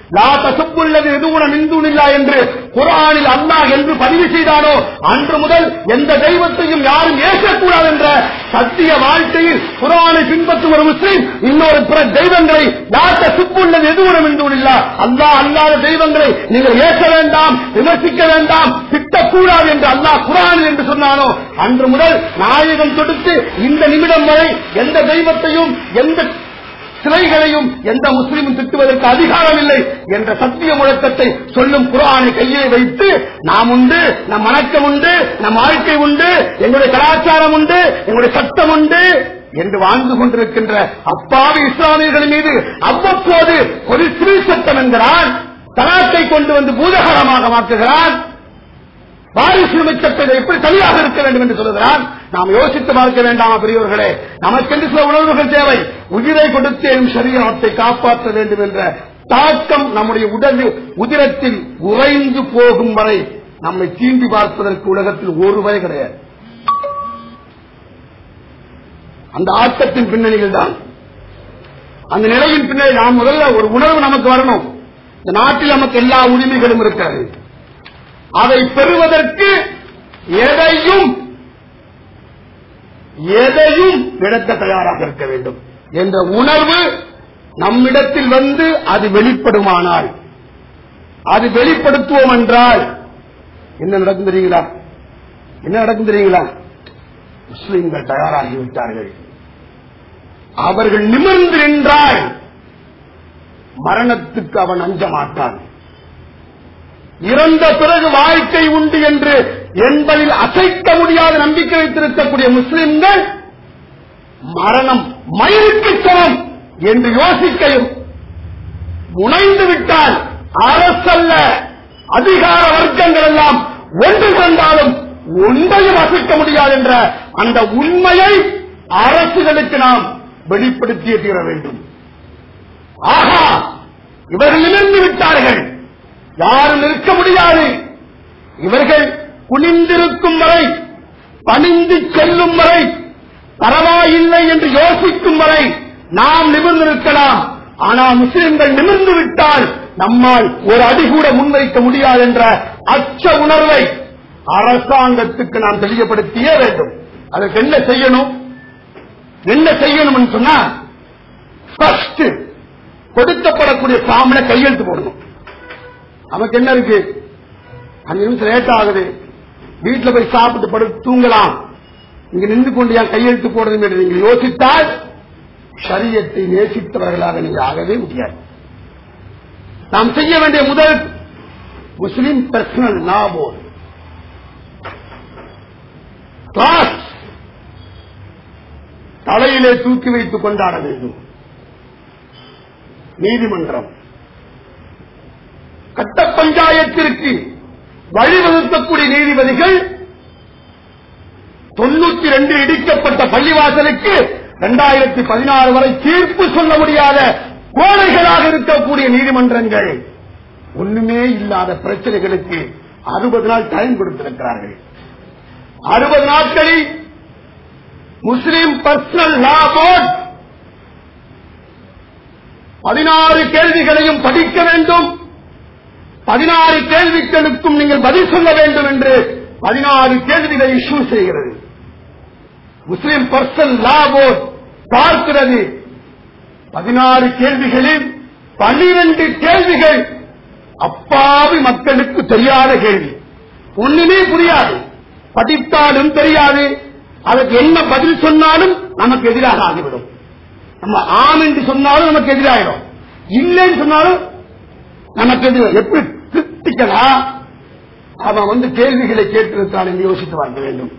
லா தசுப்புள்ளது எதுவுன மிந்துனில்லா என்று குரானில் அல்லாஹ் என்று பதிவு செய்தானோ அன்று முதல் எந்த தெய்வத்தையும் யாரும் ஏற்கக்கூடாது என்ற சத்திய வாழ்க்கையில் குரானை பின்பற்றும் ஒரு முஸ்லீம் இன்னொரு பிற தெய்வங்களை லா தசுப்புள்ளது எதுவுன மிந்துனில்லா அல்லாஹ் அல்லாத தெய்வங்களை நீங்கள் ஏற்க வேண்டாம் விமர்சிக்க வேண்டாம் திட்டக்கூடாது என்று அல்லாஹ் குரானில் என்று சொன்னானோ அன்று முதல் நாயகம் தொடுத்து இந்த நிமிடம் வரை எந்த தெய்வத்தையும் எந்த சிலைகளையும் எந்த முஸ்லீமும் திட்டுவதற்கு அதிகாரம் இல்லை என்ற சத்திய முழக்கத்தை சொல்லும் குரானை கையை வைத்து நாம் உண்டு நம் வணக்கம் உண்டு நம் வாழ்க்கை உண்டு எங்களுடைய கலாச்சாரம் உண்டு எங்களுடைய சட்டம் உண்டு என்று வாழ்ந்து கொண்டிருக்கின்ற அப்பாவி இஸ்லாமியர்கள் மீது அவ்வப்போது ஒரு சிறு சட்டம் என்கிறான் தலாத்தை கொண்டு வந்து பூதகரமாக மாற்றுகிறான் வாரிசுரிமை சட்டத்தை எப்படி சரியாக இருக்க வேண்டும் என்று சொல்லுகிறான் நாம் யோசித்து பார்க்க வேண்டாமா பெரியவர்களே நமக்கென்று சில உணர்வுகள் தேவை உயிரை கொடுத்தேன் சரீரத்தை காப்பாற்ற வேண்டும் என்ற தாக்கம் நம்முடைய உடல் உதிரத்தில் உறைந்து போகும் வரை நம்மை தீண்டி பார்ப்பதற்கு உலகத்தில் ஒரு வரை கிடையாது அந்த ஆட்டத்தின் பின்னணியில் தான் அந்த நிலையின் பின்னணி நாம் முதல்ல ஒரு உணர்வு நமக்கு வரணும் இந்த நாட்டில் நமக்கு எல்லா உரிமைகளும் இருக்கிறது அதை பெறுவதற்கு எதையும் எதையும் விடத்த தயாராக இருக்க வேண்டும் என்ற உணர்வு நம்மிடத்தில் வந்து அது வெளிப்படுமானால் அது வெளிப்படுத்துவோம் என்றால் என்ன நடக்கும் தெரியுங்களா என்ன நடக்கும் தெரியுங்களா முஸ்லிம்கள் தயாராகிவிட்டார்கள் அவர்கள் நிமிர்ந்து நின்றால் மரணத்துக்கு அவன் அஞ்ச மாட்டான் இறந்த பிறகு வாழ்க்கை உண்டு என்று என்பதில் அசைக்க முடியாத நம்பிக்கை வைத்திருக்கக்கூடிய முஸ்லிம்கள் மரணம் மயிருக்கு சமம் என்று யோசிக்கையும் முனைந்து விட்டால் அரசல்ல அதிகார வர்க்கங்கள் எல்லாம் ஒன்று கண்டாலும் ஒன்றையும் அசைக்க முடியாது என்ற அந்த உண்மையை அரசுகளுக்கு நாம் வெளிப்படுத்தியே தீர வேண்டும் ஆகா இவர்கள் நிமிர்ந்து விட்டார்கள் யாரும் நிற்க முடியாது இவர்கள் குனிந்திருக்கும் வரை பணிந்து செல்லும் வரை பரவாயில்லை என்று யோசிக்கும் வரை நாம் நிமிர்ந்து நிற்கலாம் ஆனால் முஸ்லிம்கள் நிமிர்ந்து விட்டால் நம்மால் ஒரு அடி கூட முன்வைக்க முடியாது என்ற அச்ச உணர்வை அரசாங்கத்துக்கு நாம் தெளிவுபடுத்தியே வேண்டும் அதற்கு என்ன செய்யணும் என்ன செய்யணும் சொன்னா ஃபர்ஸ்ட் கொடுக்கப்படக்கூடிய ஃபார்ம்ல கையெழுத்து போடணும் நமக்கு என்ன இருக்கு அஞ்சு நிமிஷம் லேட் ஆகுது வீட்டுல போய் சாப்பிட்டு படுத்து தூங்கலாம் இங்க நின்று கொண்டு ஏன் கையெழுத்து போடுறது என்று நீங்கள் யோசித்தால் சரியத்தை நேசித்தவர்களாக நீங்கள் ஆகவே முடியாது நாம் செய்ய வேண்டிய முதல் Muslim personal law board class தலையிலே தூக்கி வைத்துக் கொண்டாட வேண்டும் நீதிமன்றம் கட்ட பஞ்சாயத்திற்கு வழிவகுக்கக்கூடிய நீதிபதிகள் தொண்ணூத்தி ரெண்டு இடிக்கப்பட்ட பள்ளிவாசலுக்கு இரண்டாயிரத்தி பதினாறு வரை தீர்ப்பு சொல்ல முடியாத கோழைகளாக இருக்கக்கூடிய நீதிமன்றங்கள் ஒண்ணுமே இல்லாத பிரச்சனைகளுக்கு அறுபது நாள் டைம் கொடுத்திருக்கிறார்கள் அறுபது நாட்களில் முஸ்லிம் பர்சனல் லா போர்ட் பதினாறு கேள்விகளையும் படிக்க வேண்டும் பதினாறு கேள்விகளுக்கும் நீங்கள் பதில் சொல்ல வேண்டும் என்று பதினாறு கேள்விகளை இஷ்யூ செய்கிறது முஸ்லிம் பர்சன் லா போர்ட் பார்க்கிறது பதினாறு கேள்விகளில் பன்னிரண்டு கேள்விகள் அப்பாவி மக்களுக்கு தெரியாத கேள்வி ஒண்ணுமே புரியாது படித்தாலும் தெரியாது அதற்கு என்ன பதில் சொன்னாலும் நமக்கு எதிராக ஆகிவிடும் நம்ம ஆம் என்று சொன்னாலும் நமக்கு எதிராகிடும் இல்லைன்னு சொன்னாலும் நமக்கு எதிராக எப்படி கிரிட்டிக்கலா அவன் வந்து கேள்விகளை கேட்டிருக்கான் என்று யோசித்து பார்க்க வேண்டும்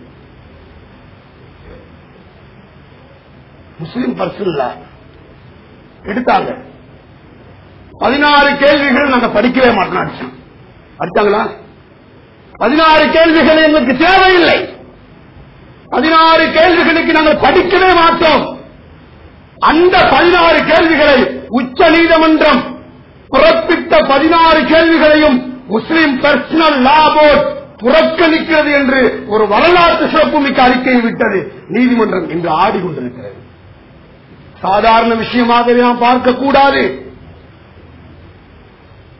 முஸ்லிம் பர்சன்ல எடுத்தாங்க பதினாறு கேள்விகள் நாங்க படிக்கவே மாட்டோம் அடிச்சோம் அடிச்சாங்களா பதினாறு கேள்விகள் எங்களுக்கு தேவையில்லை பதினாறு கேள்விகளுக்கு நாங்கள் படிக்கவே மாட்டோம் அந்த பதினாறு கேள்விகளை உச்ச நீதிமன்றம் புறப்பிட்ட பதினாறு கேள்விகளையும் முஸ்லிம் பர்சனல் லா போர்ட் புறக்கணிக்கிறது என்று ஒரு வரலாற்று சிறப்புமிக்க அறிக்கையை விட்டது நீதிமன்றம் இன்று ஆடிக்கொண்டிருக்கிறது சாதாரண விஷயமாகவே நாம் பார்க்கக்கூடாது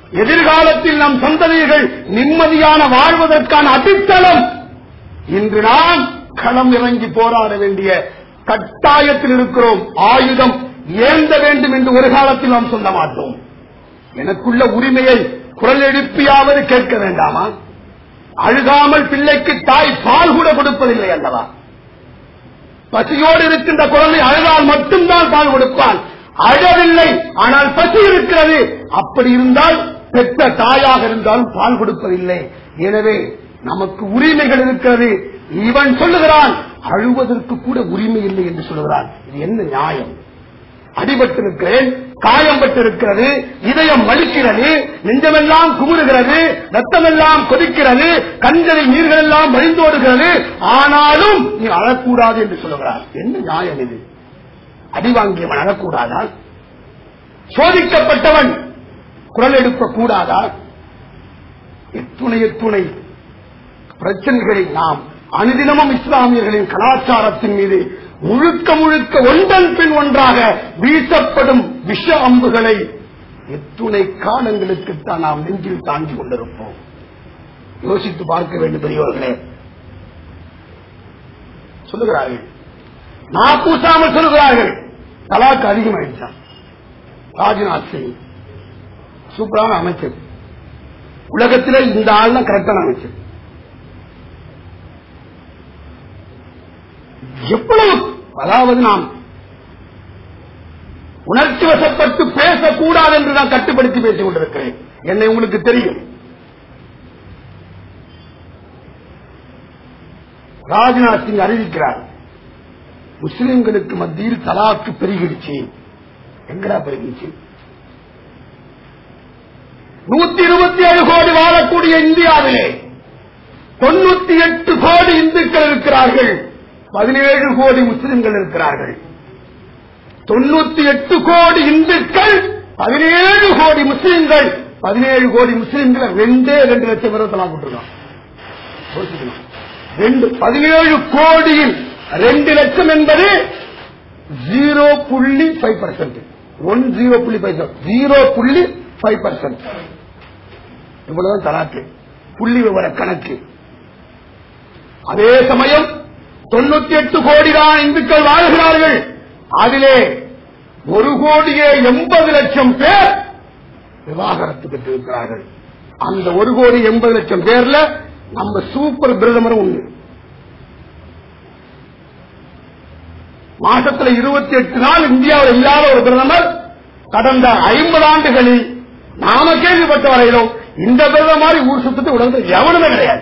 எதிர்காலத்தில் நம் சந்ததிகள் நிம்மதியான வாழ்வதற்கான அடித்தளம் இன்று நாம் களம் இறங்கி போராட வேண்டிய கட்டாயத்தில் இருக்கிறோம் ஆயுதம் ஏந்த வேண்டும் என்று ஒரு காலத்தில் நாம் சொல்ல மாட்டோம் எனக்குள்ள உரிமையை குரல் எழுப்பியாவது கேட்க வேண்டாமா அழுகாமல் பிள்ளைக்கு தாய் பால் கூட கொடுப்பதில்லை அல்லவா பசியோடு இருக்கின்ற குழந்தை அழுதால் மட்டும்தான் பால் கொடுப்பான் அழவில்லை ஆனால் பசி இருக்கிறது அப்படி இருந்தால் பெற்ற தாயாக இருந்தாலும் பால் கொடுப்பதில்லை எனவே நமக்கு உரிமைகள் இருக்கிறது இவன் சொல்லுகிறான் அழுவதற்கு கூட உரிமை இல்லை என்று சொல்லுகிறான் இது என்ன நியாயம் அடிபட்டிருக்கிறேன் காயம்பட்டிருக்கிறது இதயம் வலிக்கிறது நெஞ்சமெல்லாம் குமுறுகிறது ரத்தமெல்லாம் கொதிக்கிறது கண்களில் நீர்கள் எல்லாம் வழிந்தோடுகிறது ஆனாலும் நீ அழக்கூடாது என்று சொல்லுகிறார் என்ன நியாயம் இது அடி வாங்கியவன் அழக்கூடாதா சோதிக்கப்பட்டவன் குரல் எடுக்க கூடாதா எத்துணை எத்துணை பிரச்சனைகளை நாம் அனுதினமும் இஸ்லாமியர்களின் கலாச்சாரத்தின் மீது முழுக்க முழுக்க ஒன்றன் பின் ஒன்றாக வீசப்படும் விஷ அம்புகளை எத்துணை காலங்களுக்குத்தான் நாம் நெஞ்சில் தாங்கி கொண்டிருப்போம் யோசித்து பார்க்க வேண்டும் பெரியவர்களே சொல்லுகிறார்கள் நான் பூசாமல் சொல்லுகிறார்கள் தலாக்கு அதிகமாயிடுச்சான் ராஜ்நாத் சிங் சூப்பரான அமைச்சர் உலகத்திலே இந்த ஆள் தான் கரெக்டான அமைச்சர் எவ்வளவு அதாவது நாம் உணர்ச்சி வசப்பட்டு பேசக்கூடாது என்று நான் கட்டுப்படுத்தி பேசிக் கொண்டிருக்கிறேன் என்னை உங்களுக்கு தெரியும் ராஜ்நாத் சிங் அறிவிக்கிறார் முஸ்லிம்களுக்கு மத்தியில் தலாக்கு பெருகிடுச்சு எங்கடா பெருகிடுச்சு நூத்தி இருபத்தி ஏழு கோடி வாழக்கூடிய இந்தியாவிலே தொண்ணூத்தி எட்டு கோடி இந்துக்கள் இருக்கிறார்கள் பதினேழு கோடி முஸ்லிம்கள் இருக்கிறார்கள் தொண்ணூத்தி எட்டு கோடி இந்துக்கள் பதினேழு கோடி முஸ்லிம்கள் பதினேழு கோடி முஸ்லிம்கள் ரெண்டே ரெண்டு லட்சம் பேரை தலா போட்டிருக்கான் யோசிக்கணும். ரெண்டு பதினேழு கோடியில் ரெண்டு லட்சம் என்பது ஜீரோ புள்ளி ஃபைவ் பர்சன்ட் ஒன் ஜீரோ புள்ளி ஃபைவ் ஜீரோ புள்ளி ஃபைவ் பர்சன்ட் இவ்வளவுதான் தலாக்கு புள்ளி விவர கணக்கு அதே சமயம் தொண்ணூத்தி எட்டு கோடி தான் இந்துக்கள் வாழ்கிறார்கள் அதிலே ஒரு கோடியே எண்பது லட்சம் பேர் விவாகரத்து பெற்றிருக்கிறார்கள் அந்த ஒரு கோடி எண்பது லட்சம் பேர்ல நம்ம சூப்பர் பிரதமர் ஒண்ணு மாசத்துல இருபத்தி எட்டு நாள் இந்தியாவில் இல்லாத ஒரு பிரதமர் கடந்த ஐம்பது ஆண்டுகளில் நாம கேள்விப்பட்ட வரையிலும் இந்த பிரதமர் மாதிரி ஊர் சுத்தத்தை உலகத்தில் எவனுமே கிடையாது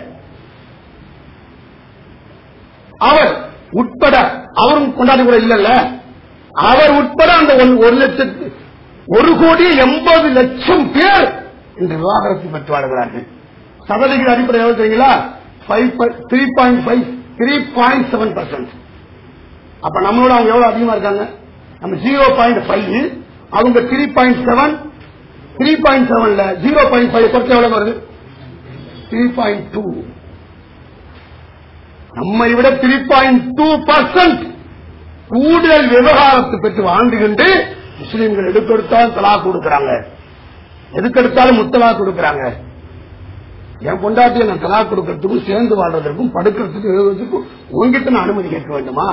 அவர் உட்பட அவரும் கொண்டாடி கூட இல்லல்ல அவர் உட்பட அந்த ஒரு- ஒரு லட்சத்து ஒரு கோடி எண்பது லட்சம் பேர் இன்று விவாகரத்து பெற்று வாழ்கிறார்கள் சதவிகித அடிப்படை எவ்வளவு தெரியுங்களா three point five three point seven percent அப்ப நம்மளோட அவங்க எவ்வளவு அதிகமா இருக்காங்க நம்ம ஜீரோ பாயிண்ட் ஃபைவ் அவங்க three point seven three point செவன்ல ஜீரோ பாயிண்ட் ஃபைவ் குறைச்ச எவ்வளவு வருது த்ரீ பாயிண்ட் டூ நம்மை விட த்ரீ பாயிண்ட் டூ பர்சன்ட் கூடுதல் விவகாரத்தை பெற்று வாழ்ந்துகிட்டு முஸ்லீம்கள் எடுக்கெடுத்தாலும் தலா கொடுக்கறாங்க எதுக்கெடுத்தாலும் முத்தலா கொடுக்கறாங்க என் பொண்டாட்டியை நான் தலா கொடுக்கறதுக்கும் சேர்ந்து வாழ்றதற்கும் படுக்கிறதுக்கும் எழுதுறதுக்கும் உங்ககிட்ட நான் அனுமதி கேட்க வேண்டுமா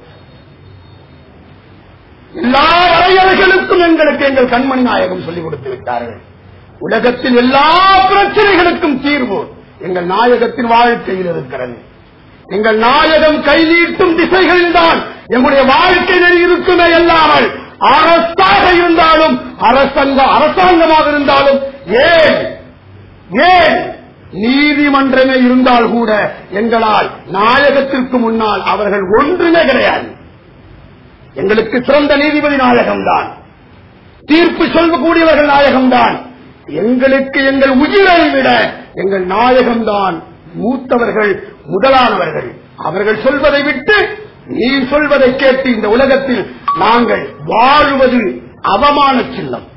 எல்லா வரையறைகளுக்கும் எங்களுக்கு எங்கள் கண்மணி நாயகம் சொல்லிக் கொடுத்து விட்டார்கள் உலகத்தில் எல்லா பிரச்சனைகளுக்கும் தீர்வு எங்கள் நாயகத்தின் வாழ்க்கையில் இருக்கிறது எங்கள் நாயகம் கை நீட்டும் திசைகளில் தான் எங்களுடைய வாழ்க்கை நெறி இருக்குமே இல்லாமல் அரசாக இருந்தாலும் அரசாங்க அரசாங்கமாக இருந்தாலும் ஏன் ஏன் நீதிமன்றமே இருந்தால் கூட எங்களால் நாயகத்திற்கு முன்னால் அவர்கள் ஒன்றுமே கிடையாது எங்களுக்கு சிறந்த நீதிபதி நாயகம்தான் தீர்ப்பு சொல்லக்கூடியவர்கள் நாயகம்தான் எங்களுக்கு எங்கள் உயிரை விட எங்கள் நாயகம்தான் மூத்தவர்கள் முதலானவர்கள் அவர்கள் சொல்வதை விட்டு நீ சொல்வதை கேட்டு இந்த உலகத்தில் நாங்கள் வாழுவது அவமான சின்னம்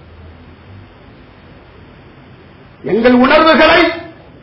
எங்கள் உணர்வுகளை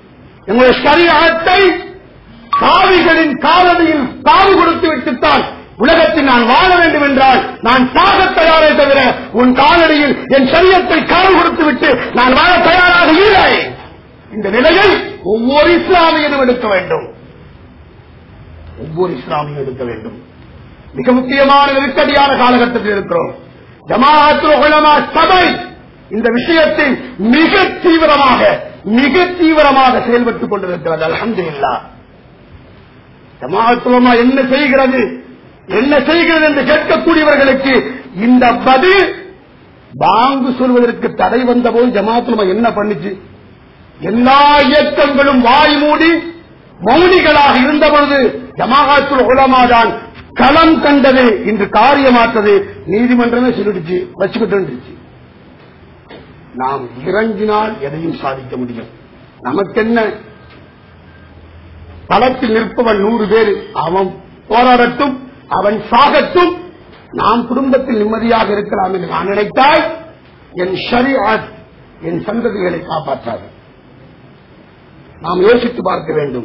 எங்களுடைய சரீரத்தை காவிகளின் காலடியில் காவு கொடுத்து விட்டுத்தான் உலகத்தில் நான் வாழ வேண்டும் என்றால் நான் சாக தயாரே தவிர உன் காலடியில் என் சரியத்தை கால் கொடுத்து விட்டு நான் வாழ தயாராக இல்லை இந்த நிலையை ஒவ்வொரு இஸ்லாமியனும் எடுக்க வேண்டும் ஒவ்வொரு இஸ்லாமியும் எடுக்க வேண்டும் மிக முக்கியமான நெருக்கடியான காலகட்டத்தில் இருக்கிறோம் ஜமாஅத்துல் உலமா சபை இந்த விஷயத்தில் மிக தீவிரமாக மிக தீவிரமாக செயல்பட்டுக் கொண்டிருக்கிறது அல்ஹம்துலில்லாஹ் ஜமாஅத்துல் உலமா என்ன செய்கிறது என்ன செய்கிறது என்று கேட்கக்கூடியவர்களுக்கு இந்த பதில் பாங்கு சொல்வதற்கு தடை வந்தபோது ஜமாஅத்துல் உலமா என்ன பண்ணுச்சு எல்லா இயக்கங்களும் வாய் மூடி மௌனிகளாக இருந்தபொழுது ஜமாகாத்துல் உலமா தான் களம் கண்டது இன்று காரியமாற்றது நீதிமன்றமே சொல்லிடுச்சு வச்சுக்கிட்டு இருந்துச்சு நாம் இறங்கினால் எதையும் சாதிக்க முடியும் நமக்கென்ன களத்தில் நிற்பவன் நூறு பேர் அவன் போராடட்டும் அவன் சாகட்டும் நாம் குடும்பத்தில் நிம்மதியாக இருக்கலாம் என்று நான் நினைத்தால் என் ஷரியாத் என் சந்ததிகளை காப்பாற்றாது நாம் யோசித்து பார்க்க வேண்டும்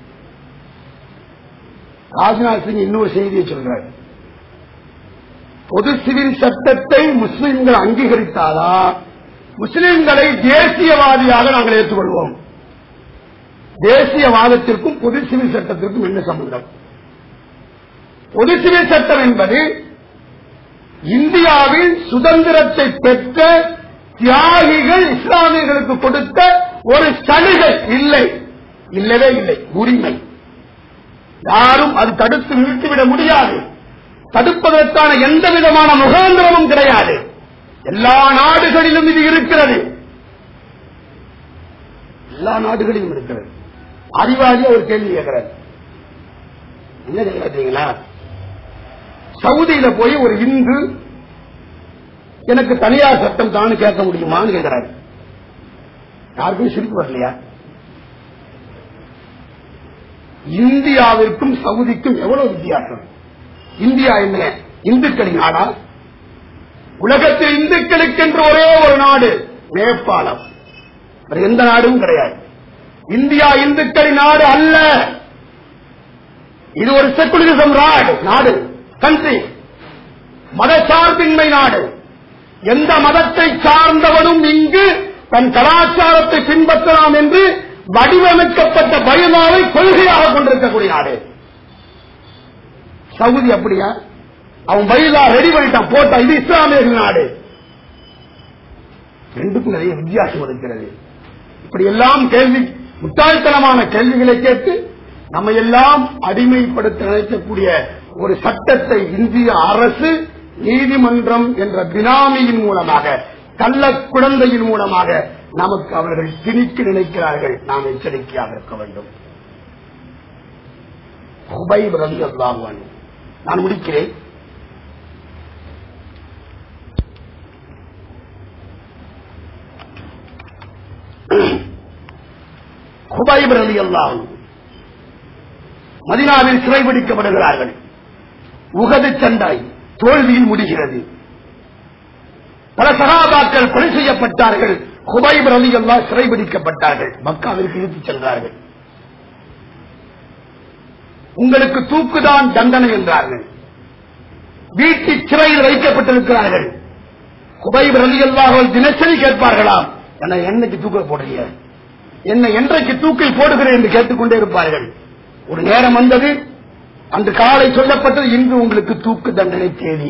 ராஜ்நாத் சிங் இன்னொரு செய்தியை சொல்றார் பொது சிவில் சட்டத்தை முஸ்லிம்கள் அங்கீகரித்தாலா முஸ்லிம்களை தேசியவாதியாக நாங்கள் ஏற்றுக்கொள்வோம் தேசியவாதத்திற்கும் பொது சிவில் சட்டத்திற்கும் என்ன சம்பந்தம் பொது சிவில் சட்டம் என்பது இந்தியாவில் சுதந்திரத்தை பெற்ற தியாகிகள் இஸ்லாமியர்களுக்கு கொடுத்த ஒரு சலுகை இல்லை இல்லவே இல்லை உரிமை யாரும் அது தடுத்து நிறுத்திவிட முடியாது தடுப்பதற்கான எந்த விதமான முகாந்திரமும் கிடையாது எல்லா நாடுகளிலும் இது இருக்கிறது எல்லா நாடுகளிலும் இருக்கிறது அறிவாளி ஒரு கேள்வி கேட்கிறார் என்ன கேட்கிறீங்களா சவுதியில போய் ஒரு இந்து எனக்கு தனியார் சட்டம் தான் கேட்க முடியுமான்னு கேட்கிறாரு யாருக்கும் சிரிப்பு வரலையா இந்தியாவிற்கும் சவுதிக்கும் எவ்வளவு வித்தியாசம் இந்தியா என்ன இந்துக்களின் நாடா உலகத்தில் இந்துக்களுக்கென்று ஒரே ஒரு நாடு நேபாளம் வேற எந்த நாடும் கிடையாது இந்தியா இந்துக்களின் நாடு அல்ல இது ஒரு செக்குலரிசம் நாடு நாடு கண்ட்ரி மதசார்பின்மை நாடு எந்த மதத்தை சார்ந்தவனும் இங்கு தன் கலாச்சாரத்தை பின்பற்றலாம் என்று வடிவமைக்கப்பட்ட பயமாவை கொள்கையாக கொண்டிருக்கக்கூடிய நாடு சவுதி அப்படியா அவன் பைலா ரெடி பண்ணிட்டான் போட்டா இது இஸ்லாமியர்கள் நாடு ரெண்டுக்கும் நிறைய வித்தியாசம் இருக்கிறது இப்படி எல்லாம் கேள்வி முட்டாள்தனமான கேள்விகளை கேட்டு நம்ம எல்லாம் அடிமைப்படுத்த நினைக்கக்கூடிய ஒரு சட்டத்தை இந்திய அரசு நீதிமன்றம் என்ற பினாமியின் மூலமாக கள்ள குழந்தையின் மூலமாக நமக்கு அவர்கள் திணிக்க நினைக்கிறார்கள் நாம் எச்சரிக்கையாக இருக்க வேண்டும் ஹுபைப் ரலியல்லாஹு அன்ஹு. நான் முடிக்கிறேன் ஹுபைப் ரலியல்லாஹு அன்ஹு. மதினாவில் சிறைபிடிக்கப்படுகிறார்கள் உகது சண்டை தோல்வியில் முடிகிறது பல சகாபாக்கள் கொலை செய்யப்பட்டார்கள் ஹுபைப் ரலி அல்லா சிறைபிடிக்கப்பட்டார்கள் மக்காவிற்கு இழுத்துச் சென்றார்கள் உங்களுக்கு தூக்குதான் தண்டனை என்றார்கள் வீட்டு சிறையில் வைக்கப்பட்டிருக்கிறார்கள் ஹுபைப் ரலி அல்லாஹர்கள் தினசரி கேட்பார்களாம் என்ன என்னைக்கு தூக்க போடுறீங்க என்ன என்றைக்கு தூக்கில் போடுகிறேன் என்று கேட்டுக்கொண்டே இருப்பார்கள் ஒரு நேரம் வந்தது அன்று காலை சொல்லப்பட்டது இன்று உங்களுக்கு தூக்கு தண்டனை தேதி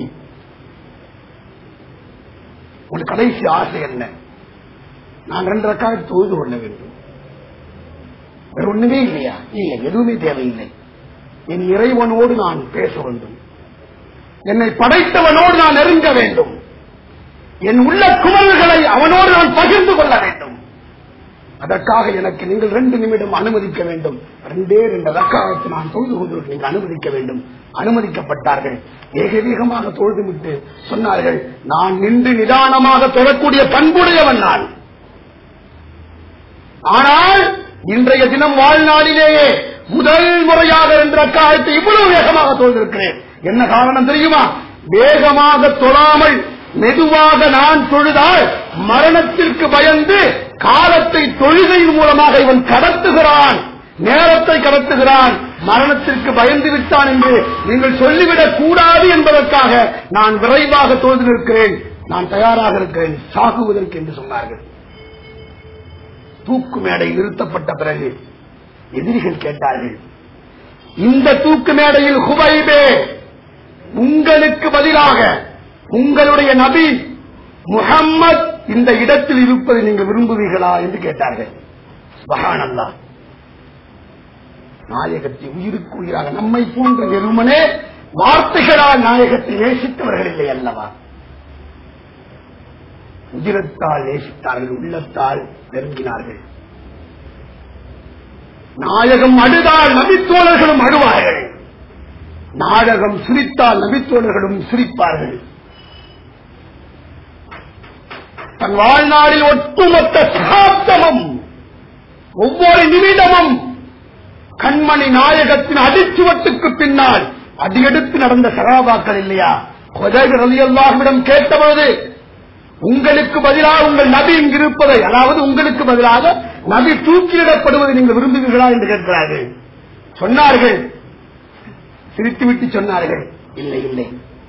உங்களுக்கு கடைசி ஆசை என்ன நான் ரெண்டு ரக்காக தொழுது கொள்ள வேண்டும் வேற ஒண்ணுமே இல்லையா இல்லை எதுவுமே தேவையில்லை என் இறைவனோடு நான் பேச வேண்டும் என்னை படைத்தவனோடு நான் நெருங்க வேண்டும் என் உள்ள குமல்களை அவனோடு நான் பகிர்ந்து கொள்ள வேண்டும் அதற்காக எனக்கு நீங்கள் ரெண்டு நிமிடம் அனுமதிக்க வேண்டும் ரெண்டே ரெண்டு ரக்காயத்தை நான் தொழுது கொண்டு நீங்கள் அனுமதிக்க வேண்டும் அனுமதிக்கப்பட்டார்கள் வேக வேகமாக தொழுதுவிட்டு சொன்னார்கள் நான் நின்று நிதானமாக தொழக்கூடிய பண்புடையவன் நான் ஆனால் இன்றைய தினம் வாழ்நாளிலேயே முதல் முறையாக ரெண்டு ரக்காயத்தை இவ்வளவு வேகமாக தொழுதிருக்கிறேன் என்ன காரணம் தெரியுமா வேகமாக தொழாமல் மெதுவாக நான் தொழுதால் மரணத்திற்கு பயந்து காலத்தை தொழுகையின் மூலமாக இவன் கடத்துகிறான் நேரத்தை கடத்துகிறான் மரணத்திற்கு பயந்து விட்டான் என்று நீங்கள் சொல்லிவிடக் கூடாது என்பதற்காக நான் விரைவாக தோல்வி நிற்கிறேன் நான் தயாராக இருக்கிறேன் சாகுவதற்கு என்று சொன்னார்கள் தூக்கு மேடை நிறுத்தப்பட்ட பிறகு எதிரிகள் கேட்டார்கள் இந்த தூக்கு மேடையில் ஹுபைபே உங்களுக்கு பதிலாக உங்களுடைய நபி முகம்மது இந்த இடத்தில் இருப்பதை நீங்கள் விரும்புவீர்களா என்று கேட்டார்கள் சுபஹானல்லாஹ் நாயகத்தை உயிருக்கு உயிராக நம்மை போன்ற வெறுமனே வார்த்தைகளால் நாயகத்தை நேசித்தவர்கள் இல்லை அல்லவா உதிரத்தால் நேசித்தார்கள் உள்ளத்தால் நெருங்கினார்கள் நாயகம் அழுதால் நபித்தோழர்களும் அழுவார்கள் நாடகம் சிரித்தால் நபித்தோழர்களும் சிரிப்பார்கள் தன் வாழ்நாளில் ஒட்டுமொத்த சகாப்தமும் ஒவ்வொரு நிமிடமும் கண்மணி நாயகத்தின் அடிச்சுவட்டுக்கு பின்னால் அடியெடுத்து நடந்த சகாபாக்கள் இல்லையா ரலியல்லாஹுவிடம் கேட்டபோது உங்களுக்கு பதிலாக உங்கள் நபி இங்கிருப்பதை அதாவது உங்களுக்கு பதிலாக நபி தூக்கிலிடப்படுவதை நீங்கள் விரும்புவீர்களா என்று கேட்கிறார்கள் சொன்னார்கள் சிரித்துவிட்டு சொன்னார்கள் இல்லை இல்லை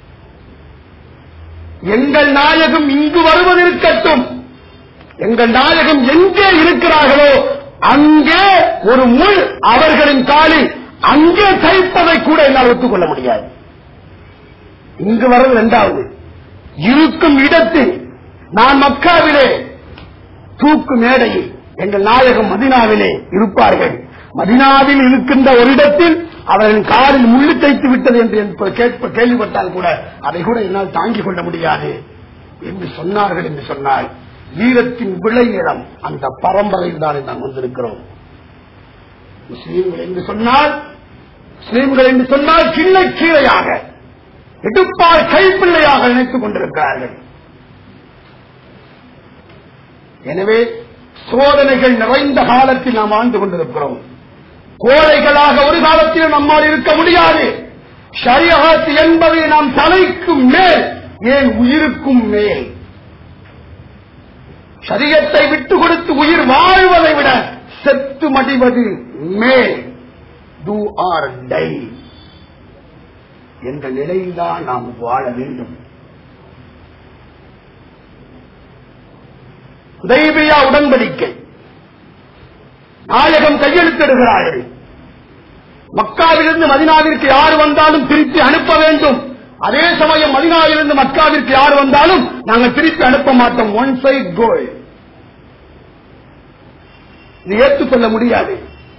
எங்கள் நாயகம் இங்கு வருவதற்கட்டும் எங்கள் நாயகம் எங்கே இருக்கிறார்களோ அங்கே ஒரு முள் அவர்களின் காலில் அங்கே தைப்பதை கூட என்னால் ஒத்துக்கொள்ள முடியாது இங்கு வர்றது இரண்டாவது இருக்கும் இடத்தில் நான் மக்காவிலே தூக்கு மேடையில் எங்கள் நாயகம் மதினாவிலே இருப்பார்கள் மதினாவில் இருக்கின்ற ஒரு இடத்தில் அவர்களின் காலில் முள்ளு தைத்து விட்டது என்று என்ப- கேட்ப கேள்விப்பட்டால் கூட அதை கூட என்னால் தாங்கிக் கொள்ள முடியாது என்று சொன்னார்கள் என்று சொன்னால் வீரத்தின் விளைநிலம் அந்த பரம்பரையில் தான் நாம் வந்திருக்கிறோம் முஸ்லீம்கள் என்று சொன்னால் முஸ்லீம்கள் என்று சொன்னால் சின்ன கீழையாக எடுப்பால் கைப்பிள்ளையாக நினைத்துக் கொண்டிருக்கிறார்கள் எனவே சோதனைகள் நிறைந்த காலத்தில் நாம் ஆண்டு கொண்டிருக்கிறோம் கோழைகளாக ஒரு காலத்தில் நம்மால் இருக்க முடியாது ஷரியஹத் என்பதை நாம் தலைக்கு மேல் ஏன் உயிருக்கும் மேல் சரியத்தை விட்டு கொடுத்து உயிர் வாழ்வதை விட செத்து மடிவது மேல் டூ ஆர் டை என்ற நிலையில்தான் நாம் வாழ வேண்டும் உதயபியா உடன்படிக்கை நாயகம் கையெழுத்திடுகிறார்கள் மக்காவிலிருந்து மதினாவிற்கு யார் வந்தாலும் திருப்பி அனுப்ப வேண்டும் அதே சமயம் மதினாவிலிருந்து மக்காவிற்கு யார் வந்தாலும் நாங்கள் திருப்பி அனுப்ப மாட்டோம் ஒன் சைட் கோல் இது ஏற்றுக்கொள்ள முடியாது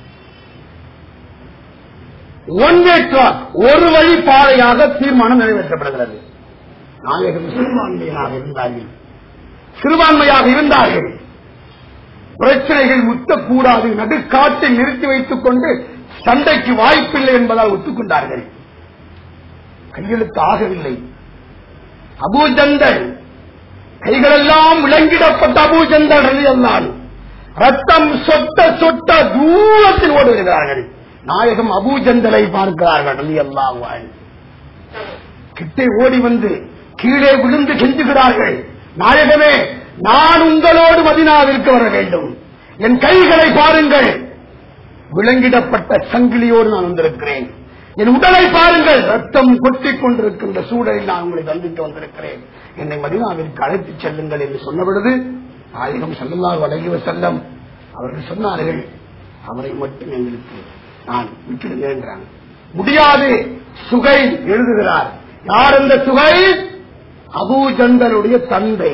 ஒன் வே ட்ராக் ஒரு வழி பாதையாக தீர்மானம் நிறைவேற்றப்படுகிறது நாயகம் சிறுபான்மையாக இருந்தார்கள் சிறுபான்மையாக இருந்தார்கள் பிரச்சனைகள் முத்தக்கூடாது நடுக்காட்டில் நிறுத்தி வைத்துக் கொண்டு சண்டைக்கு வாய்ப்பில்லை என்பதால் ஒத்துக்கொண்டார்கள் கையெழுத்து ஆகவில்லை அபூஜந்தல் கைகளெல்லாம் விளங்கிடப்பட்ட அபூஜந்தல் ரலியல்லாஹு ரத்தம் சொட்ட சொட்ட தூரத்தில் ஓடி வருகிறார்கள் நாயகம் அபூஜந்தலை பார்க்கிறார்கள் ரலியல்லாஹு அன்ஹு கிட்டே ஓடி வந்து கீழே விழுந்து கெஞ்சுகிறார்கள் நாயகமே நான் உங்களோடு மதினாவிற்கு வர வேண்டும் என் கைகளை பாருங்கள் விலங்கிடப்பட்ட சங்கிலியோடு நான் வந்திருக்கிறேன் என் உடலை பாருங்கள் ரத்தம் கொட்டிக் கொண்டிருக்கின்ற சூழலில் நான் உங்களை சந்தித்து வந்திருக்கிறேன் என்னை மதினாவிற்கு அழைத்துச் செல்லுங்கள் என்று சொன்ன பொழுது நாயகம் செல்லல்லாஹு அலைஹி வஸல்லம் அவர்கள் சொன்னார்கள் அவரை மட்டும் எங்களுக்கு நான் விட்டுடுங்க என்றாங்க முடியாது சுகை எழுதுகிறார் யார் அந்த சுகை அபூஜந்தலுடைய தந்தை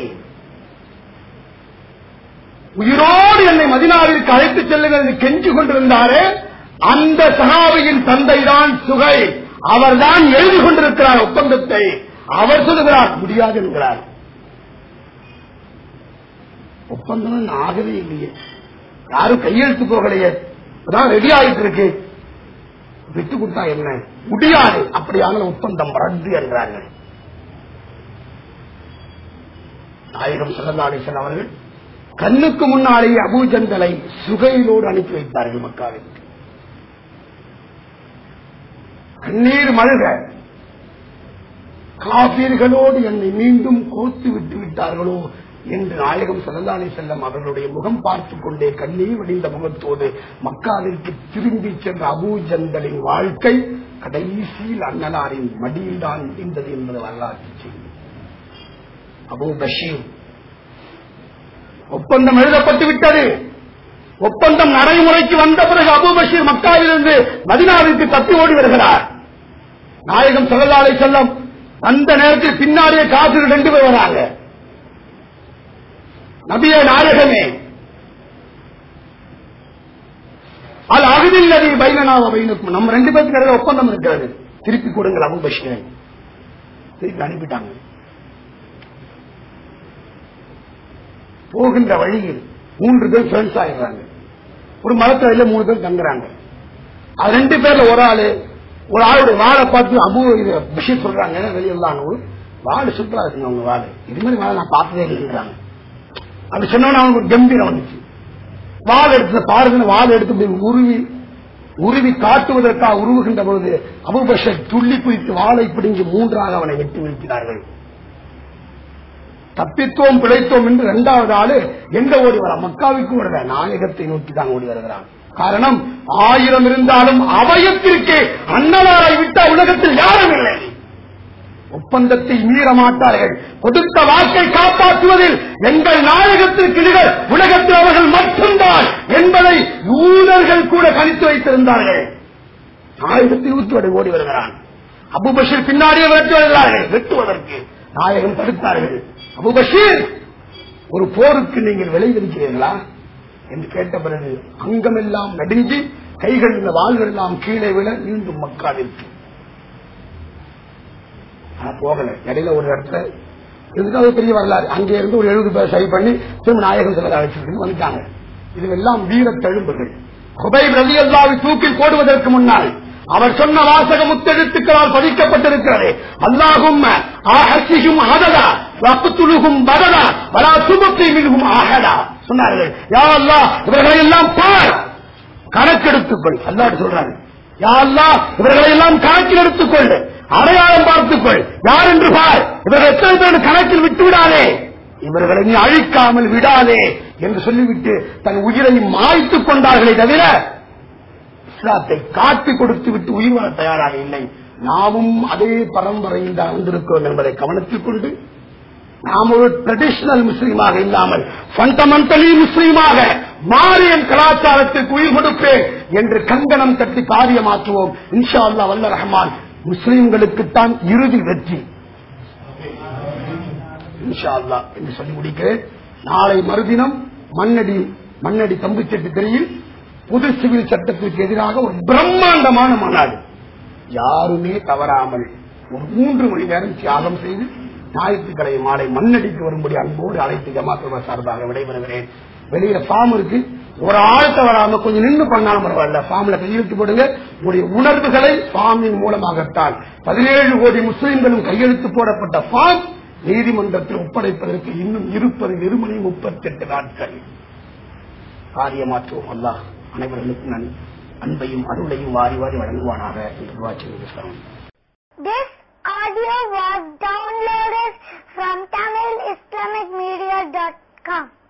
உயிரோடு என்னை மதினாவிற்கு அழைத்துச் செல்லுங்கள் என்று கெஞ்சு கொண்டிருந்தாரே அந்த சகாபியின் தந்தைதான் சுகை அவர்தான் எழுதி கொண்டிருக்கிறார் ஒப்பந்தத்தை அவர் சொல்லுகிறார் முடியாது என்கிறார் ஒப்பந்தம் இன்னும் ஆகவே இல்லையே யாரும் கையெழுத்து போகலையே அதான் ரெடி ஆயிட்டு இருக்கு விட்டு கொடுத்தா என்ன முடியாது அப்படியான ஒப்பந்தம் ரத்து என்றார்கள் நாயகம் சல்லல்லாசன் அவர்கள் கண்ணுக்கு முன்னாலேயே அபூஜந்தலை சுகையிலோடு அனுப்பி வைத்தார்கள் மக்காவிற்கு கண்ணீர் மழுக காபீர்களோடு என்னை மீண்டும் கோத்து விட்டு விட்டார்களோ என்று நாயகம் சல்லல்லாஹு செல்லம் அவர்களுடைய முகம் பார்த்துக் கொண்டே கண்ணீர் வடிந்த முகத்தோடு மக்காவிற்கு திரும்பி சென்ற அபூஜந்தலின் வாழ்க்கை கடைசியில் அண்ணனாரின் மடியில்தான் முடிந்தது என்பது வரலாற்று செய்தி அபூ பஷீர் ஒப்பந்தம் எழுதப்பட்டு விட்டது ஒப்பந்தம் நடைமுறைக்கு வந்த பிறகு அபூ பஷீர் மக்காவிலிருந்து மதினாவிற்கு தப்பி ஓடி வருகிறார் நாயகம் சல்லல்லாஹு செல்லம் அந்த நேரத்தில் பின்னாடியே காசு ரெண்டு பேர் வராங்க நபிய நாயகமே அது அகுதில்லதி பைனனாவ பைனக்கும் நம்ம ரெண்டு பேருக்கு நிறைய ஒப்பந்தம் இருக்கிறது திருப்பி கொடுங்கள் அபு பஷீரை திருப்பி அனுப்பிட்டாங்க போகின்ற வழியில் மூன்று பேர் ஃப்ரெண்ட்ஸ் ஆயிடுறாங்க ஒரு மரத்தடியில மூணு பேர் தங்குறாங்க அது ரெண்டு பேர்ல ஒரு ஆளு ஒரு ஆளுடைய வாழை பார்த்து அபு இது பஷீர் சொல்றாங்க வெளியெல்லாம் வாழை சூப்பரா இருக்குங்க அவங்க வாழை இது மாதிரி வாழை நான் பார்த்ததே இல்லைங்கிறாங்க அப்படி சொன்னோன்னு அவனுக்கு ஒரு கம்பீரம் வந்துச்சு வால் எடுத்து பாருங்க வால் எடுத்து இப்படி உருவி உருவி காட்டுவதற்காக உருவுகின்ற பொழுது அபுபஷர் துள்ளி குதித்து வாளை பிடிங்கி மூன்றாக அவனை வெட்டி வீழ்த்தினார்கள் தப்பித்தோம் பிழைத்தோம் என்று இரண்டாவது ஆளு எங்க ஓடி வர மக்காவுக்கு வரல நாயகத்தை நோக்கி தான் ஓடி வருகிறான் காரணம் ஆயிரம் இருந்தாலும் அவயத்திற்கு அன்னவாரை விட்ட உலகத்தில் யாரும் இல்லை ஒப்பந்தத்தை மீற மாட்டார்கள் கொடுத்த வாக்கை காப்பாற்றுவதில் எங்கள் நாயகத்திற்கு நிகழ் உலகத்தில் அவர்கள் மட்டும்தான் என்பதை யூதர்கள் கூட கணித்து வைத்திருந்தார்கள் நாயகத்தை ஊற்றுவதை ஓடி வருகிறான் அபுபஷீர் பின்னாடியே விரட்டி வருகிறார்கள் வெட்டுவதற்கு நாயகம் தடுத்தார்கள் அபுபஷீர் ஒரு போருக்கு நீங்கள் விளைவிக்கிறீர்களா என்று கேட்ட பிறகு அங்கமெல்லாம் நடுங்கி கைகள் இந்த வாள்கள் எல்லாம் கீழே விழ மீண்டும் மக்காவிற்கு ஆனா போகல இடையில ஒரு இடத்துல இதுக்காக பெரிய வரலாறு அங்கே இருந்து ஒரு எழுபது பேர் சரி பண்ணி திரும்ப நாயகம் சிலர் அழைச்சிட்டு வந்துட்டாங்க இதுவெல்லாம் வீர தழும்புகள் குபை ரவி அல்லாவை தூக்கில் போடுவதற்கு முன்னால் அவர் சொன்ன வாசக முத்தெழுத்துக்களால் பதிக்கப்பட்டிருக்கிறது அல்லாஹும் ஆஹசிகும் ஆததா வப்புத்துழுகும் பரதா வலா சுமத்தை மிகவும் ஆகதா சொன்னார்கள் யா அல்லா இவர்களை எல்லாம் பார் கணக்கெடுத்துக்கொள் அல்லாடு சொல்றாங்க யா அல்லா இவர்களை எல்லாம் கணக்கில் எடுத்துக்கொள் அடையாளம் பார்த்துக்கொள் யார் என்று பார் இவர்கள் எத்தனை பேர் கணக்கில் விட்டு விடாதே இவர்களை நீ அழிக்காமல் விடாதே என்று சொல்லிவிட்டு தன் உயிரை மாய்த்துக் கொண்டார்களே தவிர இஸ்லாத்தை காட்டி கொடுத்து விட்டு உயிர் வர தயாராக இல்லை நாமும் அதே பரம்பரையில் தான் வந்திருக்கிறோம் என்பதை கவனத்தில் கொண்டு நாம் ஒரு ட்ரெடிஷனல் முஸ்லீமாக இல்லாமல் ஃபண்டமெண்டலி முஸ்லீமாக மாறியன் கலாச்சாரத்திற்கு உயிர் கொடுப்பேன் என்று கங்கணம் தட்டி காரியமாற்றுவோம் இன்ஷா அல்லா வல்ல ரஹ்மான் முஸ்லீம்களுக்குத்தான் இறுதி வெற்றி இன்ஷா அல்லா என்று சொல்லி முடிக்கிறேன் நாளை மறுதினம் மண்ணடி மண்ணடி தம்புச்செட்டு திரையில் புது சிவில் சட்டத்திற்கு எதிராக ஒரு பிரம்மாண்டமான மாநாடு யாருமே தவறாமல் ஒரு மூன்று மணி நேரம் தியாகம் செய்து ஞாயிற்றுக்கிழமை மாலை மண்ணடிக்கு வரும்படி அன்போடு அழைத்து ஜமாத்துவ சார்பாக விடைபெறுகிறேன் வெளியில ஃபார்ம் இருக்கு ஒரு ஆள் தவறாம கொஞ்சம் நின்று பண்ணாலும் பரவாயில்ல ஃபார்ம்ல கையெழுத்து போடுங்க உங்களுடைய உணர்வுகளை ஃபார்மின் மூலமாகத்தான் பதினேழு கோடி முஸ்லிம்களும் கையெழுத்து போடப்பட்ட ஃபார்ம் நீதிமன்றத்தில் ஒப்படைப்பதற்கு இன்னும் இருப்பது வெறுமணி முப்பத்தி எட்டு நாட்கள் காரியமாற்றுவோம் அல்லாஹ் அனைவர்களுக்கும் நன் அன்பையும் அருளையும் வாரி வாரி வழங்குவானாக என்று வாட்சி This audio was downloaded from TamilIslamicMedia.com.